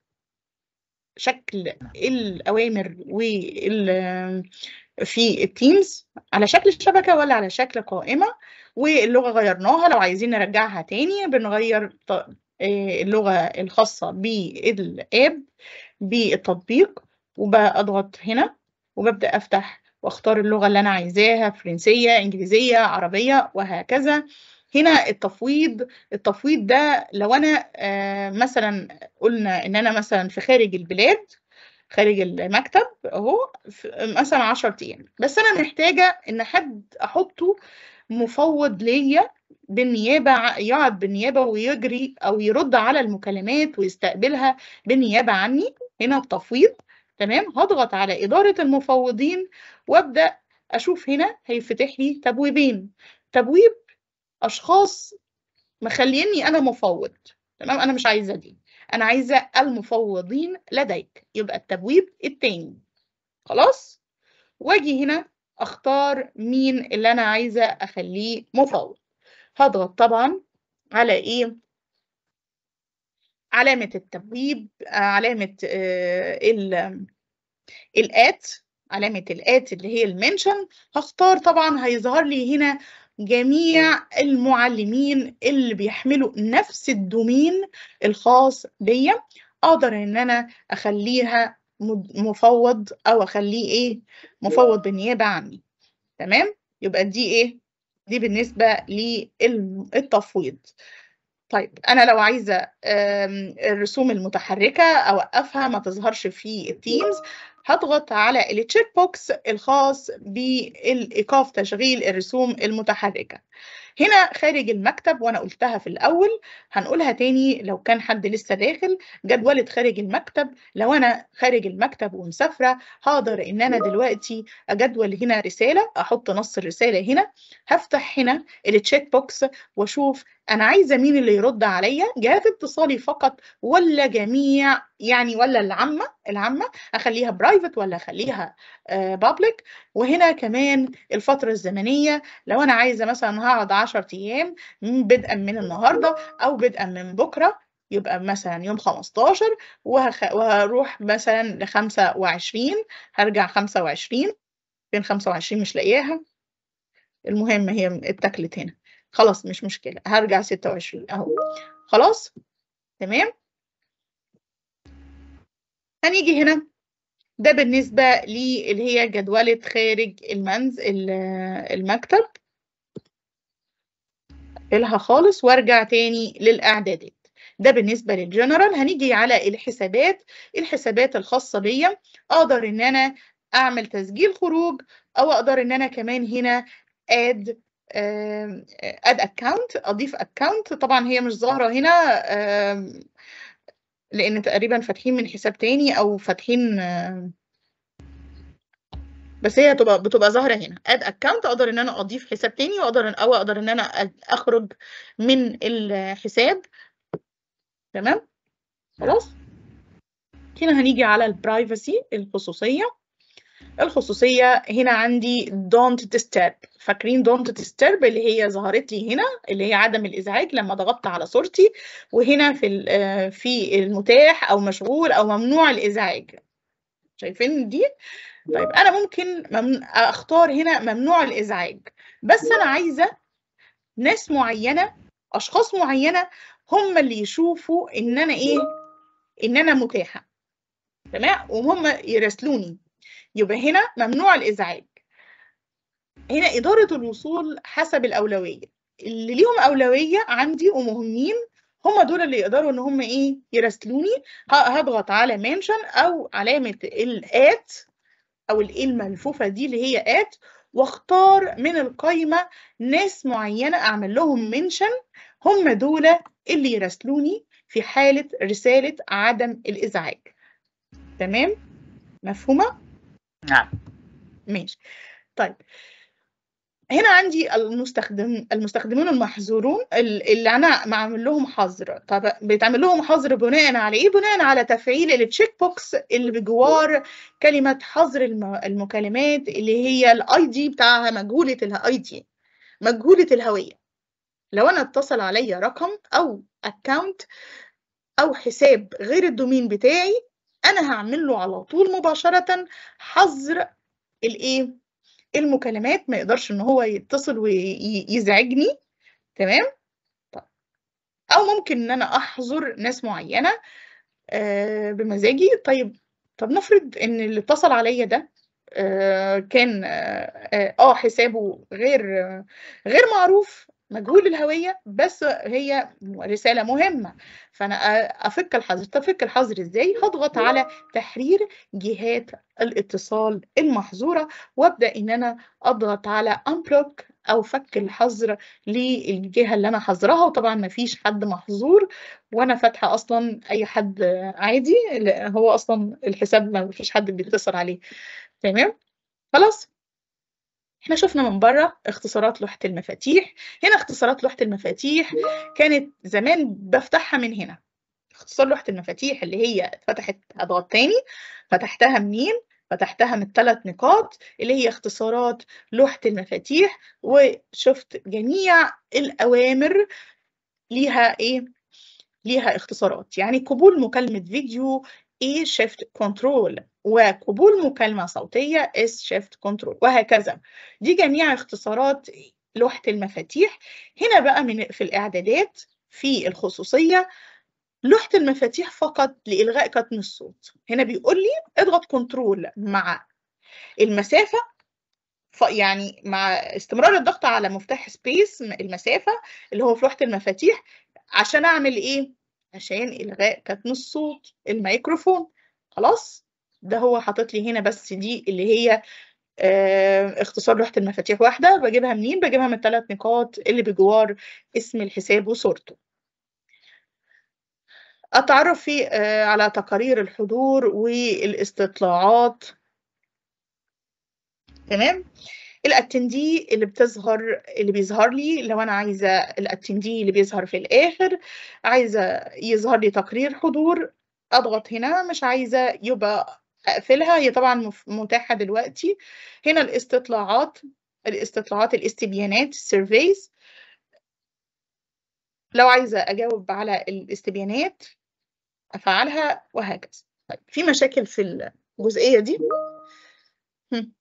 S3: شكل الاوامر وال في التيمز على شكل شبكه ولا على شكل قائمه واللغه غيرناها لو عايزين نرجعها تاني بنغير اللغه الخاصه بالاب بالتطبيق وبضغط هنا وببدا افتح واختار اللغه اللي انا عايزاها فرنسيه انجليزيه عربيه وهكذا هنا التفويض التفويض ده لو انا آه، مثلا قلنا ان انا مثلا في خارج البلاد خارج المكتب اهو في- مثلا 10 ايام بس انا محتاجه ان حد احطه مفوض ليا بالنيابه ع- يقعد بالنيابه ويجري او يرد على المكالمات ويستقبلها بالنيابه عني هنا التفويض تمام هضغط على اداره المفوضين وابدا اشوف هنا هيفتح لي تبويبين تبويب اشخاص مخليني انا مفوض تمام انا مش عايزه دي انا عايزه المفوضين لديك يبقى التبويب التاني خلاص واجي هنا اختار مين اللي انا عايزه اخليه مفوض هضغط طبعا على ايه علامه التبويب آه، علامه آه، ال الات علامة الات اللي هي المنشن هختار طبعا هيظهر لي هنا جميع المعلمين اللي بيحملوا نفس الدومين الخاص بيا اقدر ان انا اخليها مد- مفوض او اخليه ايه مفوض بالنيابة عني تمام يبقى دي ايه دي بالنسبة للتفويض طيب انا لو عايزه آم، الرسوم المتحركه اوقفها ما تظهرش في التيمز هضغط على التشيك بوكس الخاص بالايقاف تشغيل الرسوم المتحركه هنا خارج المكتب وانا قلتها في الاول هنقولها تاني لو كان حد لسه داخل جدولة خارج المكتب لو انا خارج المكتب ومسافره هقدر ان انا دلوقتي اجدول هنا رساله احط نص الرساله هنا هفتح هنا التشيك بوكس واشوف انا عايزه مين اللي يرد عليا جهات اتصالي فقط ولا جميع يعني ولا العامه العامه اخليها برايفت ولا اخليها بابليك وهنا كمان الفتره الزمنيه لو انا عايزه مثلا هقعد 10 ايام م- بدءا من النهارده او بدءا من بكره يبقى مثلا يوم 15 وهخ... وهروح مثلا ل 25 هرجع 25 فين 25 مش لاقياها المهم هي اتاكلت هنا خلاص مش مشكلة هرجع 26 اهو خلاص تمام هنيجي هنا ده بالنسبة لي اللي هي جدولة خارج المنزل المكتب إلها خالص وارجع تاني للإعدادات ده بالنسبة للجنرال هنيجي على الحسابات الحسابات الخاصة بيا أقدر إن أنا أعمل تسجيل خروج أو أقدر إن أنا كمان هنا add اد اكونت اضيف اكونت طبعا هي مش ظاهره هنا آم، لان تقريبا فاتحين من حساب تاني او فاتحين آم، بس هي تبقى بتبقى ظاهره هنا اد اكونت اقدر ان انا اضيف حساب تاني واقدر او اقدر ان انا أ- اخرج من الحساب تمام خلاص هنا هنيجي على البرايفسي الخصوصيه الخصوصية هنا عندي don't disturb فاكرين don't disturb اللي هي ظهرت لي هنا اللي هي عدم الإزعاج لما ضغطت على صورتي وهنا في ال- آه، في المتاح أو مشغول أو ممنوع الإزعاج شايفين دي؟ طيب أنا ممكن ممن... أختار هنا ممنوع الإزعاج بس أنا عايزة ناس معينة أشخاص معينة هم اللي يشوفوا إن أنا إيه؟ إن أنا متاحة تمام؟ وهم يراسلوني يبقى هنا ممنوع الإزعاج هنا إدارة الوصول حسب الأولوية اللي ليهم أولوية عندي ومهمين هم دول اللي يقدروا إن هم إيه يراسلوني ه- هضغط على منشن أو علامة الآت أو الإيه الملفوفة دي اللي هي آت واختار من القائمة ناس معينة أعمل لهم منشن هم دول اللي يراسلوني في حالة رسالة عدم الإزعاج تمام مفهومة؟
S1: نعم
S3: ماشي طيب هنا عندي المستخدم المستخدمون المحظورون ال- اللي انا معمل لهم حظر طب بيتعمل لهم حظر بناء على ايه بناء على تفعيل التشيك بوكس اللي بجوار كلمه حظر الم- المكالمات اللي هي الاي دي بتاعها مجهوله الاي دي مجهوله الهويه لو انا اتصل عليا رقم او اكونت او حساب غير الدومين بتاعي انا هعمل له على طول مباشره حظر الايه المكالمات ما يقدرش ان هو يتصل ويزعجني تمام طيب. او ممكن ان انا احظر ناس معينه آه، بمزاجي طيب طب نفرض ان اللي اتصل عليا ده آه، كان اه آه، آه، حسابه غير آه، غير معروف مجهول الهوية بس هي رسالة مهمة فأنا أ- أفك الحظر طب أفك الحظر إزاي؟ هضغط على تحرير جهات الاتصال المحظورة وأبدأ إن أنا أضغط على unblock أو فك الحظر للجهة اللي أنا حظرها وطبعا مفيش حد محظور وأنا فاتحة أصلا أي حد عادي لا، هو أصلا الحساب ما فيش حد بيتصل عليه تمام؟ خلاص احنا شفنا من بره اختصارات لوحة المفاتيح هنا اختصارات لوحة المفاتيح كانت زمان بفتحها من هنا اختصار لوحة المفاتيح اللي هي اتفتحت اضغط تاني فتحتها منين فتحتها من الثلاث نقاط اللي هي اختصارات لوحة المفاتيح وشفت جميع الأوامر ليها ايه ليها اختصارات يعني قبول مكالمة فيديو A shift control وقبول مكالمة صوتية S shift control وهكذا دي جميع اختصارات لوحة المفاتيح هنا بقى من في الإعدادات في الخصوصية لوحة المفاتيح فقط لإلغاء كتم الصوت هنا بيقول لي اضغط كنترول مع المسافة ف يعني مع استمرار الضغط على مفتاح سبيس المسافة اللي هو في لوحة المفاتيح عشان أعمل إيه؟ عشان إلغاء كتم الصوت الميكروفون خلاص ده هو حاطط لي هنا بس دي اللي هي آه، اختصار لوحة المفاتيح واحدة بجيبها منين؟ بجيبها من الثلاث نقاط اللي بجوار اسم الحساب وصورته. التعرف في آه، على تقارير الحضور والاستطلاعات تمام؟ الاتندي اللي بتظهر اللي بيظهر لي لو انا عايزه الاتندي اللي بيظهر في الاخر عايزه يظهر لي تقرير حضور اضغط هنا مش عايزه يبقى اقفلها هي طبعا مف- متاحه دلوقتي هنا الاستطلاعات الاستطلاعات الاستبيانات السيرفيز لو عايزه اجاوب على الاستبيانات افعلها وهكذا طيب في مشاكل في الجزئيه دي هم.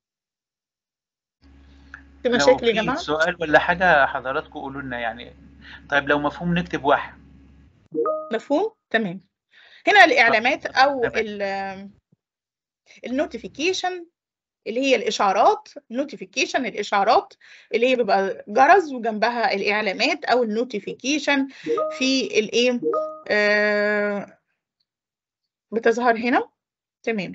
S3: في
S1: لو
S3: مشاكل يا
S1: في
S3: جماعه
S1: سؤال ولا حاجة حضراتكم قولوا لنا يعني طيب لو مفهوم نكتب واحد
S3: مفهوم تمام هنا الاعلانات او
S1: تمام.
S3: النوتيفيكيشن اللي هي الاشعارات نوتيفيكيشن الاشعارات اللي هي بيبقى جرس وجنبها الاعلانات او النوتيفيكيشن في الايه آه بتظهر هنا تمام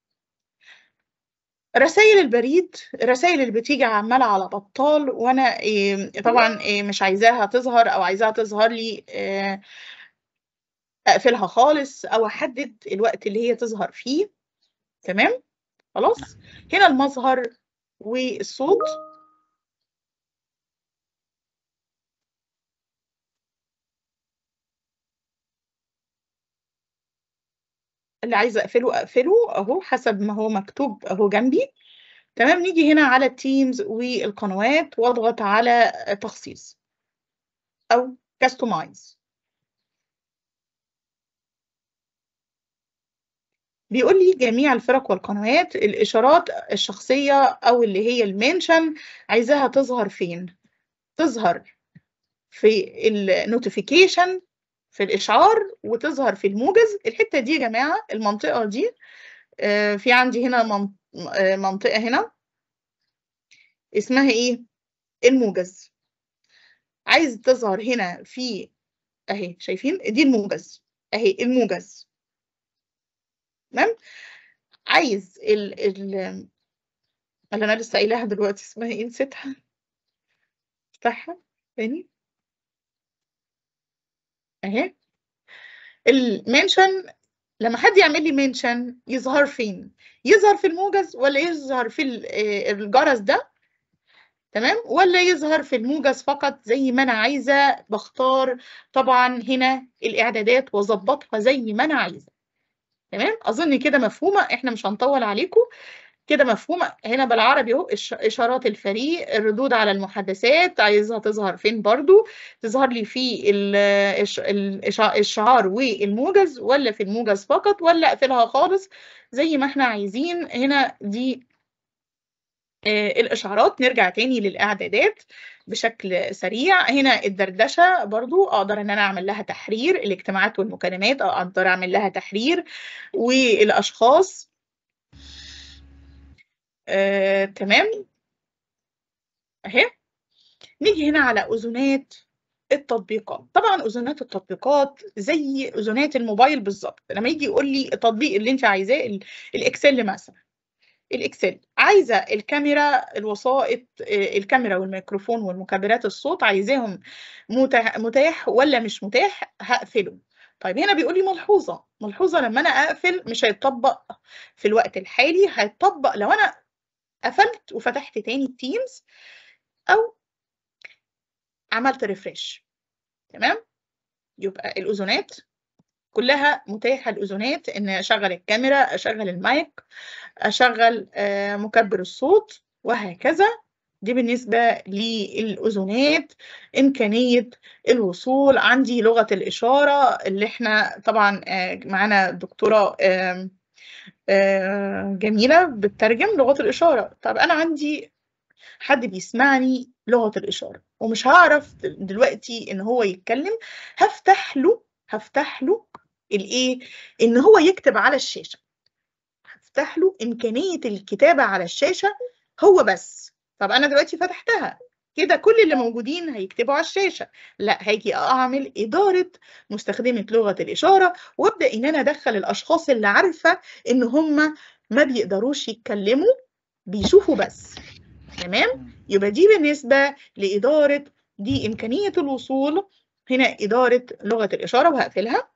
S3: رسائل البريد رسائل اللي بتيجي عمالة على بطال وانا إيه طبعا إيه مش عايزاها تظهر او عايزاها تظهر لي إيه اقفلها خالص او احدد الوقت اللي هي تظهر فيه تمام خلاص هنا المظهر والصوت اللي عايزه اقفله اقفله اهو حسب ما هو مكتوب اهو جنبي تمام نيجي هنا على التيمز والقنوات واضغط على تخصيص او كاستمايز بيقول لي جميع الفرق والقنوات الاشارات الشخصيه او اللي هي المنشن عايزاها تظهر فين تظهر في النوتيفيكيشن في الاشعار وتظهر في الموجز الحته دي يا جماعه المنطقه دي آه، في عندي هنا من- آه، منطقه هنا اسمها ايه الموجز عايز تظهر هنا في اهي شايفين دي الموجز اهي الموجز تمام عايز ال ال اللي انا لسه قايلاها دلوقتي اسمها ايه نسيتها افتحها تاني اهي المنشن لما حد يعمل لي منشن يظهر فين يظهر في الموجز ولا يظهر في ال- آه، الجرس ده تمام ولا يظهر في الموجز فقط زي ما انا عايزه بختار طبعا هنا الاعدادات واظبطها زي ما انا عايزه تمام اظن كده مفهومه احنا مش هنطول عليكم كده مفهومه هنا بالعربي اهو إش- اشارات الفريق الردود على المحادثات عايزها تظهر فين برضو تظهر لي في ال- الش- الإشع- الشعار والموجز ولا في الموجز فقط ولا اقفلها خالص زي ما احنا عايزين هنا دي آه، الإشعارات نرجع تاني للإعدادات بشكل سريع هنا الدردشة برضو أقدر إن أنا أعمل لها تحرير الاجتماعات والمكالمات أقدر أعمل لها تحرير والأشخاص آه، تمام أهي نيجي هنا على أذونات التطبيقات طبعا أذونات التطبيقات زي أذونات الموبايل بالظبط لما يجي يقول لي التطبيق اللي انت عايزاه ال- الإكسل مثلا الإكسل عايزة الكاميرا الوسائط آه، الكاميرا والميكروفون والمكبرات الصوت عايزاهم متاح, متاح ولا مش متاح هقفله طيب هنا بيقول لي ملحوظة ملحوظة لما أنا أقفل مش هيتطبق في الوقت الحالي هيتطبق لو أنا قفلت وفتحت تاني التيمز أو عملت ريفريش تمام يبقى الأذونات كلها متاحة الأذونات إن أشغل الكاميرا أشغل المايك أشغل آه، مكبر الصوت وهكذا دي بالنسبة للأذونات إمكانية الوصول عندي لغة الإشارة اللي إحنا طبعا آه، معانا دكتورة آم، آه، جميلة بتترجم لغة الإشارة طب أنا عندي حد بيسمعني لغة الإشارة ومش هعرف دلوقتي إن هو يتكلم هفتح له هفتح له الإيه إن هو يكتب على الشاشة هفتح له إمكانية الكتابة على الشاشة هو بس طب أنا دلوقتي فتحتها كده كل اللي موجودين هيكتبوا على الشاشة لا هاجي أعمل إدارة مستخدمة لغة الإشارة وأبدأ إن أنا أدخل الأشخاص اللي عارفة إن هم ما بيقدروش يتكلموا بيشوفوا بس تمام يبقى دي بالنسبة لإدارة دي إمكانية الوصول هنا إدارة لغة الإشارة وهقفلها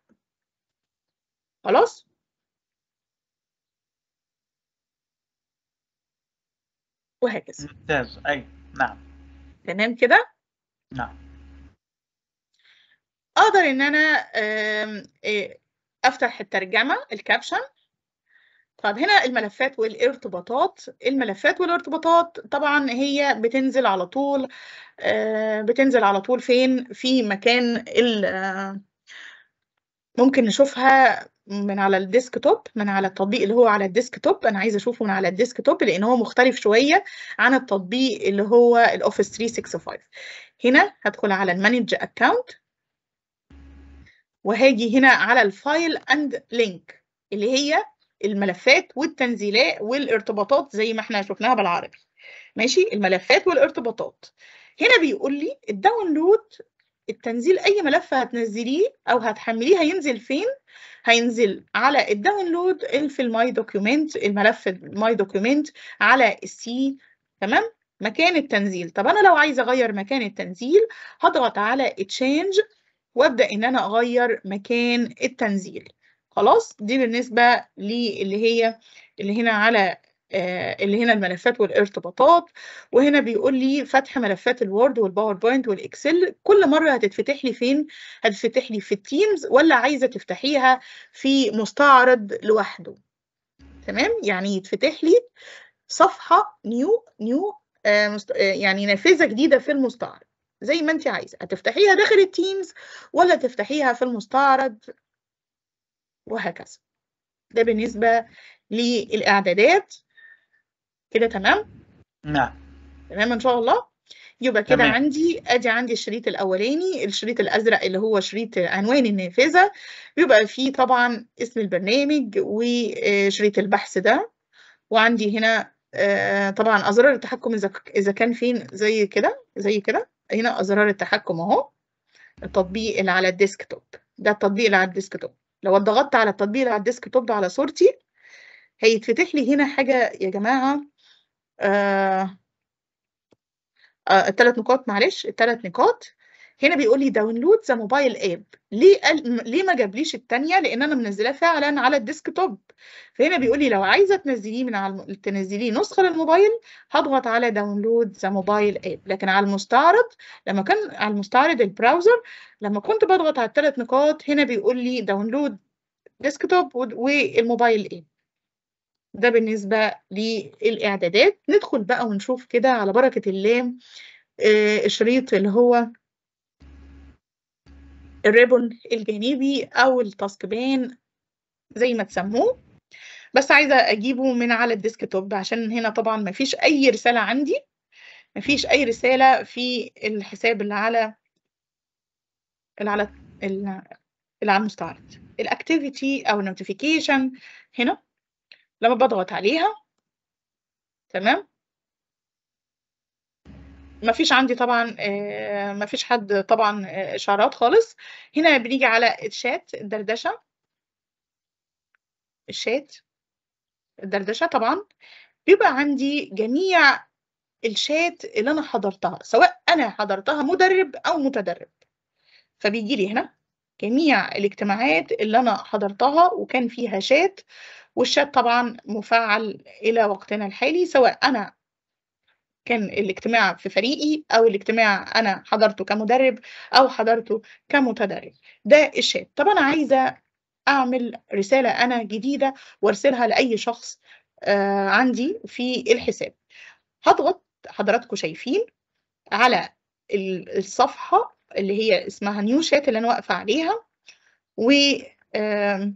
S3: خلاص وهكذا
S1: ممتاز أي نعم
S3: تمام كده
S1: نعم
S3: أقدر إن أنا آم، إيه، أفتح الترجمة الكابشن طب هنا الملفات والارتباطات الملفات والارتباطات طبعا هي بتنزل على طول آه، بتنزل على طول فين في مكان ال آه، ممكن نشوفها من على الديسكتوب من على التطبيق اللي هو على الديسكتوب انا عايزه اشوفه من على الديسكتوب لان هو مختلف شويه عن التطبيق اللي هو الاوفيس 365 هنا هدخل على المانج اكونت وهاجي هنا على الفايل اند لينك اللي هي الملفات والتنزيلات والارتباطات زي ما احنا شفناها بالعربي ماشي الملفات والارتباطات هنا بيقول لي الداونلود التنزيل اي ملف هتنزليه او هتحمليه هينزل فين هينزل على الداونلود اللي في الماي دوكيومنت الملف الماي دوكيومنت على السي تمام مكان التنزيل طب انا لو عايزه اغير مكان التنزيل هضغط على تشينج وابدا ان انا اغير مكان التنزيل خلاص دي بالنسبه للي هي اللي هنا على آه، اللي هنا الملفات والارتباطات وهنا بيقول لي فتح ملفات الوورد والباوربوينت والاكسل كل مره هتتفتح لي فين هتتفتح لي في التيمز ولا عايزه تفتحيها في مستعرض لوحده تمام يعني يتفتح لي صفحه نيو نيو آه مست... آه يعني نافذه جديده في المستعرض زي ما انت عايزه هتفتحيها داخل التيمز ولا تفتحيها في المستعرض وهكذا ده بالنسبه للاعدادات كده تمام
S1: نعم
S3: تمام ان شاء الله يبقى كده
S1: تمام.
S3: عندي ادي عندي الشريط الاولاني الشريط الازرق اللي هو شريط عنوان النافذه بيبقى فيه طبعا اسم البرنامج وشريط البحث ده وعندي هنا آه، طبعا ازرار التحكم اذا اذا كان فين زي كده زي كده هنا ازرار التحكم اهو التطبيق اللي على الديسكتوب ده التطبيق اللي على الديسكتوب لو ضغطت على التطبيق اللي على الديسكتوب على صورتي هيتفتح لي هنا حاجه يا جماعه آه آه الثلاث نقاط معلش الثلاث نقاط هنا بيقول لي داونلود ذا موبايل اب ليه قال ليه ما جابليش الثانيه لان انا منزلاه فعلا على الديسكتوب فهنا بيقول لي لو عايزه تنزليه من على الم- تنزليه نسخه للموبايل هضغط على داونلود ذا موبايل اب لكن على المستعرض لما كان على المستعرض البراوزر لما كنت بضغط على الثلاث نقاط هنا بيقول لي داونلود ديسكتوب والموبايل اب ده بالنسبة للإعدادات ندخل بقى ونشوف كده على بركة الله آه، الشريط اللي هو الريبون الجانبي أو التاسك بان زي ما تسموه بس عايزة أجيبه من على الديسكتوب عشان هنا طبعا مفيش أي رسالة عندي مفيش أي رسالة في الحساب اللي على اللي على اللي على المستعرض الأكتيفيتي أو النوتيفيكيشن هنا لما بضغط عليها تمام ما فيش عندي طبعا آه، ما فيش حد طبعا آه، اشعارات خالص هنا بنيجي على الشات الدردشه الشات الدردشه طبعا بيبقى عندي جميع الشات اللي انا حضرتها سواء انا حضرتها مدرب او متدرب فبيجي لي هنا جميع الاجتماعات اللي انا حضرتها وكان فيها شات والشات طبعا مفعل الى وقتنا الحالي سواء انا كان الاجتماع في فريقي او الاجتماع انا حضرته كمدرب او حضرته كمتدرب ده الشات طب انا عايزه اعمل رساله انا جديده وارسلها لاي شخص آه عندي في الحساب هضغط حضراتكم شايفين على ال- الصفحه اللي هي اسمها نيو شات اللي انا واقفه عليها و آم،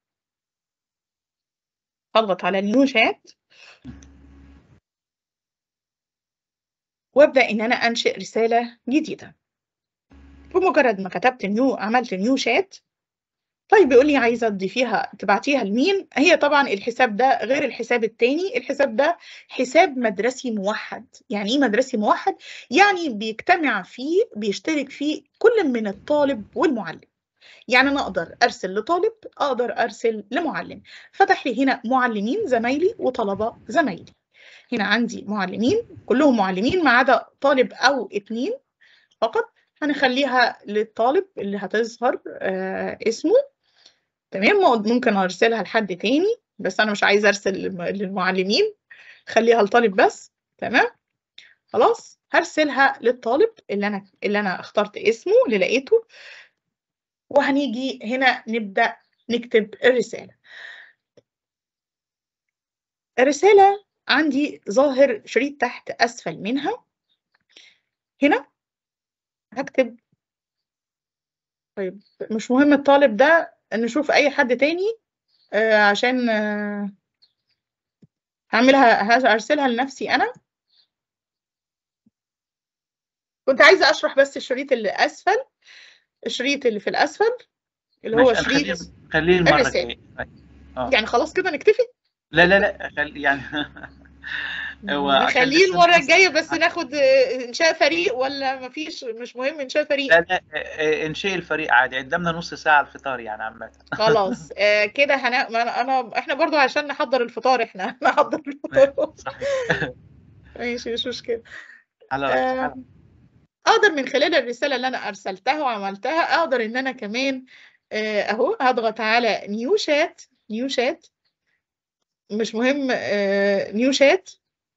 S3: هضغط على نيو شات وابدا ان انا انشئ رساله جديده بمجرد ما كتبت نيو عملت نيو شات طيب بيقول لي عايزه تضيفيها تبعتيها لمين هي طبعا الحساب ده غير الحساب التاني الحساب ده حساب مدرسي موحد يعني ايه مدرسي موحد يعني بيجتمع فيه بيشترك فيه كل من الطالب والمعلم يعني انا اقدر ارسل لطالب اقدر ارسل لمعلم فتح لي هنا معلمين زمايلي وطلبه زمايلي هنا عندي معلمين كلهم معلمين ما عدا طالب او اتنين فقط هنخليها للطالب اللي هتظهر آه اسمه تمام ممكن ارسلها لحد تاني بس انا مش عايزه ارسل للم- للمعلمين خليها لطالب بس تمام خلاص هرسلها للطالب اللي انا اللي انا اخترت اسمه اللي لقيته وهنيجي هنا نبدا نكتب الرساله الرساله عندي ظاهر شريط تحت اسفل منها هنا هكتب طيب مش مهم الطالب ده نشوف اي حد تاني آه، عشان آه، هعملها هرسلها لنفسي انا كنت عايزه اشرح بس الشريط اللي اسفل الشريط اللي في الاسفل اللي هو
S1: ماشي خليه
S3: شريط
S1: خليه المره
S3: الرسالة.
S1: الجايه اه
S3: يعني خلاص كده نكتفي
S1: لا لا لا خلي يعني هو عشان
S3: نخليه
S1: لسه
S3: المره
S1: الناس-
S3: الجايه بس ناخد آه، انشاء فريق ولا مفيش مش مهم انشاء فريق
S1: لا لا آه، انشئ الفريق عادي قدامنا نص ساعه الفطار يعني عامه
S3: خلاص آه كده هنا ما انا أنا- احنا برضو عشان نحضر الفطار احنا نحضر الفطار
S1: صحيح
S3: ماشي مش مشكله
S1: على
S3: آه،
S1: على-
S3: اقدر من خلال الرساله اللي انا ارسلتها وعملتها اقدر ان انا كمان آه، اهو هضغط على نيو شات نيو شات مش مهم آه، نيو شات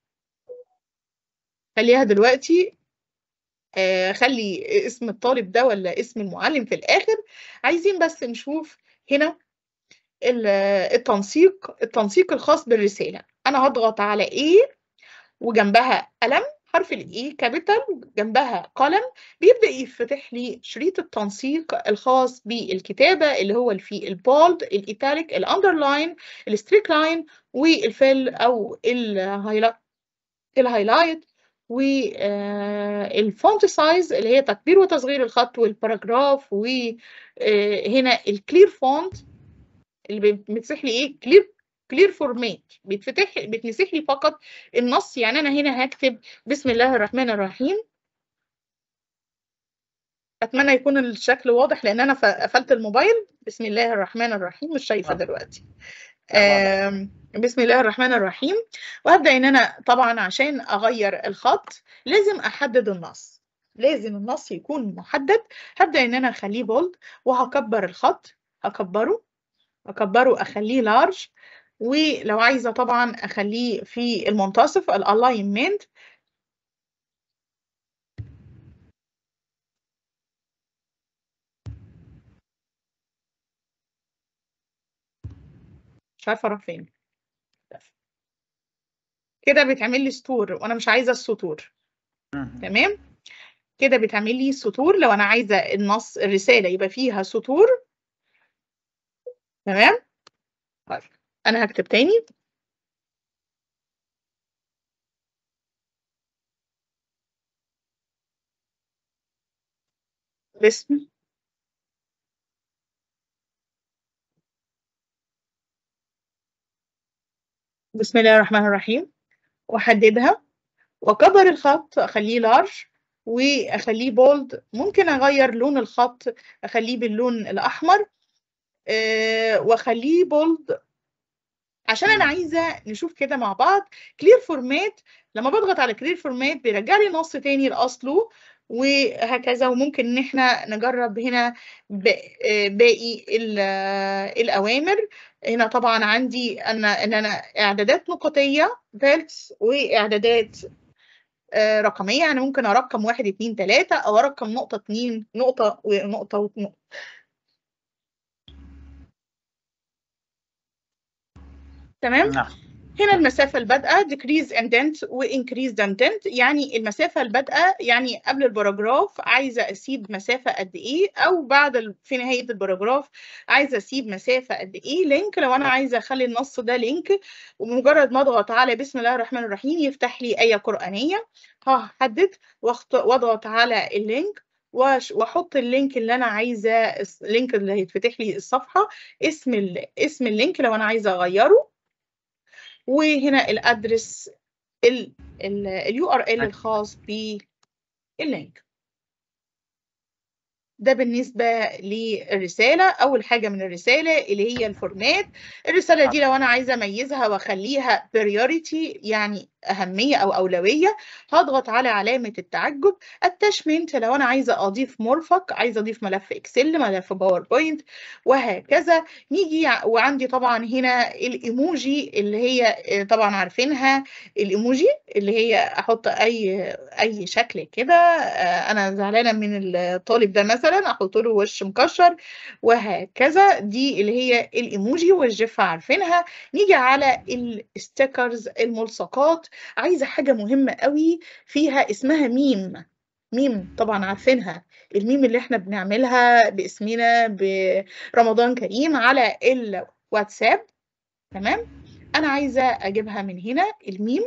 S3: خليها دلوقتي آه، خلي اسم الطالب ده ولا اسم المعلم في الاخر عايزين بس نشوف هنا ال- التنسيق التنسيق الخاص بالرساله انا هضغط على ايه وجنبها قلم حرف الاي كابيتال جنبها قلم بيبدأ يفتح لي شريط التنسيق الخاص بالكتابة اللي هو اللي فيه البولد الايتاليك الاندرلاين الستريك لاين والفيل او الهايلايت الهايلايت والفونت سايز اللي هي تكبير وتصغير الخط والباراجراف وهنا الكلير فونت اللي بتمسح لي ايه كلير كلير فورمات بيتفتح بتمسح لي فقط النص يعني انا هنا هكتب بسم الله الرحمن الرحيم اتمنى يكون الشكل واضح لان انا ف- قفلت الموبايل بسم الله الرحمن الرحيم مش شايفه
S1: واضح.
S3: دلوقتي
S1: لا،
S3: آم، بسم الله الرحمن الرحيم وهبدا ان انا طبعا عشان اغير الخط لازم احدد النص لازم النص يكون محدد هبدا ان انا اخليه بولد وهكبر الخط هكبره اكبره اخليه لارج ولو عايزه طبعا اخليه في المنتصف الالاينمنت مش عارفه اروح فين كده بيتعمل لي سطور وانا مش عايزه السطور
S1: مم.
S3: تمام كده بتعمل لي سطور لو انا عايزه النص الرساله يبقى فيها سطور تمام طيب انا هكتب تاني باسم بسم الله الرحمن الرحيم واحددها واكبر الخط اخليه لارج واخليه بولد ممكن اغير لون الخط اخليه باللون الاحمر آه، واخليه بولد عشان انا عايزه نشوف كده مع بعض كلير فورمات لما بضغط على كلير فورمات بيرجع لي نص تاني لاصله وهكذا وممكن ان احنا نجرب هنا ب- آه، باقي ال- آه، الاوامر هنا طبعا عندي ان ان انا اعدادات نقطيه فالس واعدادات آه، رقميه انا ممكن ارقم واحد اتنين تلاته او ارقم نقطه اتنين نقطه ونقطه ونقطه تمام
S1: نعم
S3: هنا المسافة البادئة decrease indent و increase indent يعني المسافة البادئة يعني قبل الباراجراف عايزة أسيب مسافة قد إيه أو بعد ال... في نهاية الباراجراف عايزة أسيب مسافة قد إيه لينك لو أنا عايزة أخلي النص ده لينك ومجرد ما أضغط على بسم الله الرحمن الرحيم يفتح لي آية قرآنية هحدد واخت- وأضغط على اللينك وأش- واحط اللينك اللي انا عايزه الس- اللينك اللي هيتفتح لي الصفحه اسم ال... اسم اللينك لو انا عايزه اغيره وهنا الادرس اليو ار ال الخاص باللينك ده بالنسبة للرسالة أول حاجة من الرسالة اللي هي الفورمات الرسالة دي لو أنا عايزة أميزها وأخليها priority يعني أهمية أو أولوية هضغط على علامة التعجب attachment لو أنا عايزة أضيف مرفق عايزة أضيف ملف إكسل ملف باوربوينت وهكذا نيجي ع- وعندي طبعا هنا الإيموجي اللي هي آه، طبعا عارفينها الإيموجي اللي هي أحط أي أي شكل كده آه، أنا زعلانة من الطالب ده مثلا أحط له وش مكشر وهكذا دي اللي هي الإيموجي والجيف عارفينها نيجي على الستيكرز الملصقات عايزة حاجة مهمة قوي فيها اسمها ميم ميم طبعا عارفينها الميم اللي احنا بنعملها باسمنا برمضان كريم على الواتساب تمام انا عايزة اجيبها من هنا الميم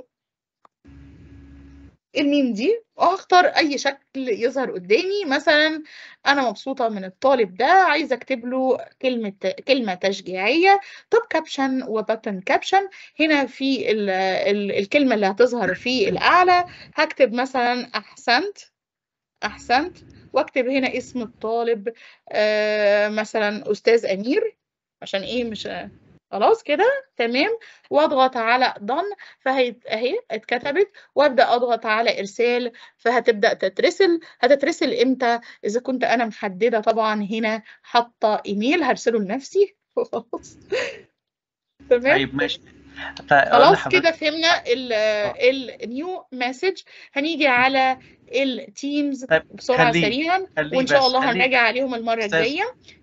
S3: الميم دي وهختار اي شكل يظهر قدامي مثلا انا مبسوطه من الطالب ده عايزه اكتب له كلمه كلمه تشجيعيه طب كابشن وباتن كابشن هنا في ال ال الكلمه اللي هتظهر في الاعلى هكتب مثلا احسنت احسنت واكتب هنا اسم الطالب آه مثلا استاذ امير عشان ايه مش خلاص كده تمام واضغط على done فهي اهي اتكتبت وابدا اضغط على ارسال فهتبدا تترسل هتترسل امتى اذا كنت انا محدده طبعا هنا حاطه ايميل هرسله لنفسي خلاص تمام
S1: طيب ماشي طيب أقول
S3: خلاص
S1: لحضرتك
S3: كده فهمنا النيو مسج هنيجي على التيمز
S1: طيب
S3: بسرعه
S1: خليه
S3: سريعا
S1: خليه
S3: وان شاء
S1: بس
S3: الله
S1: خليه
S3: هنراجع عليهم المره
S1: أستاذ
S3: الجايه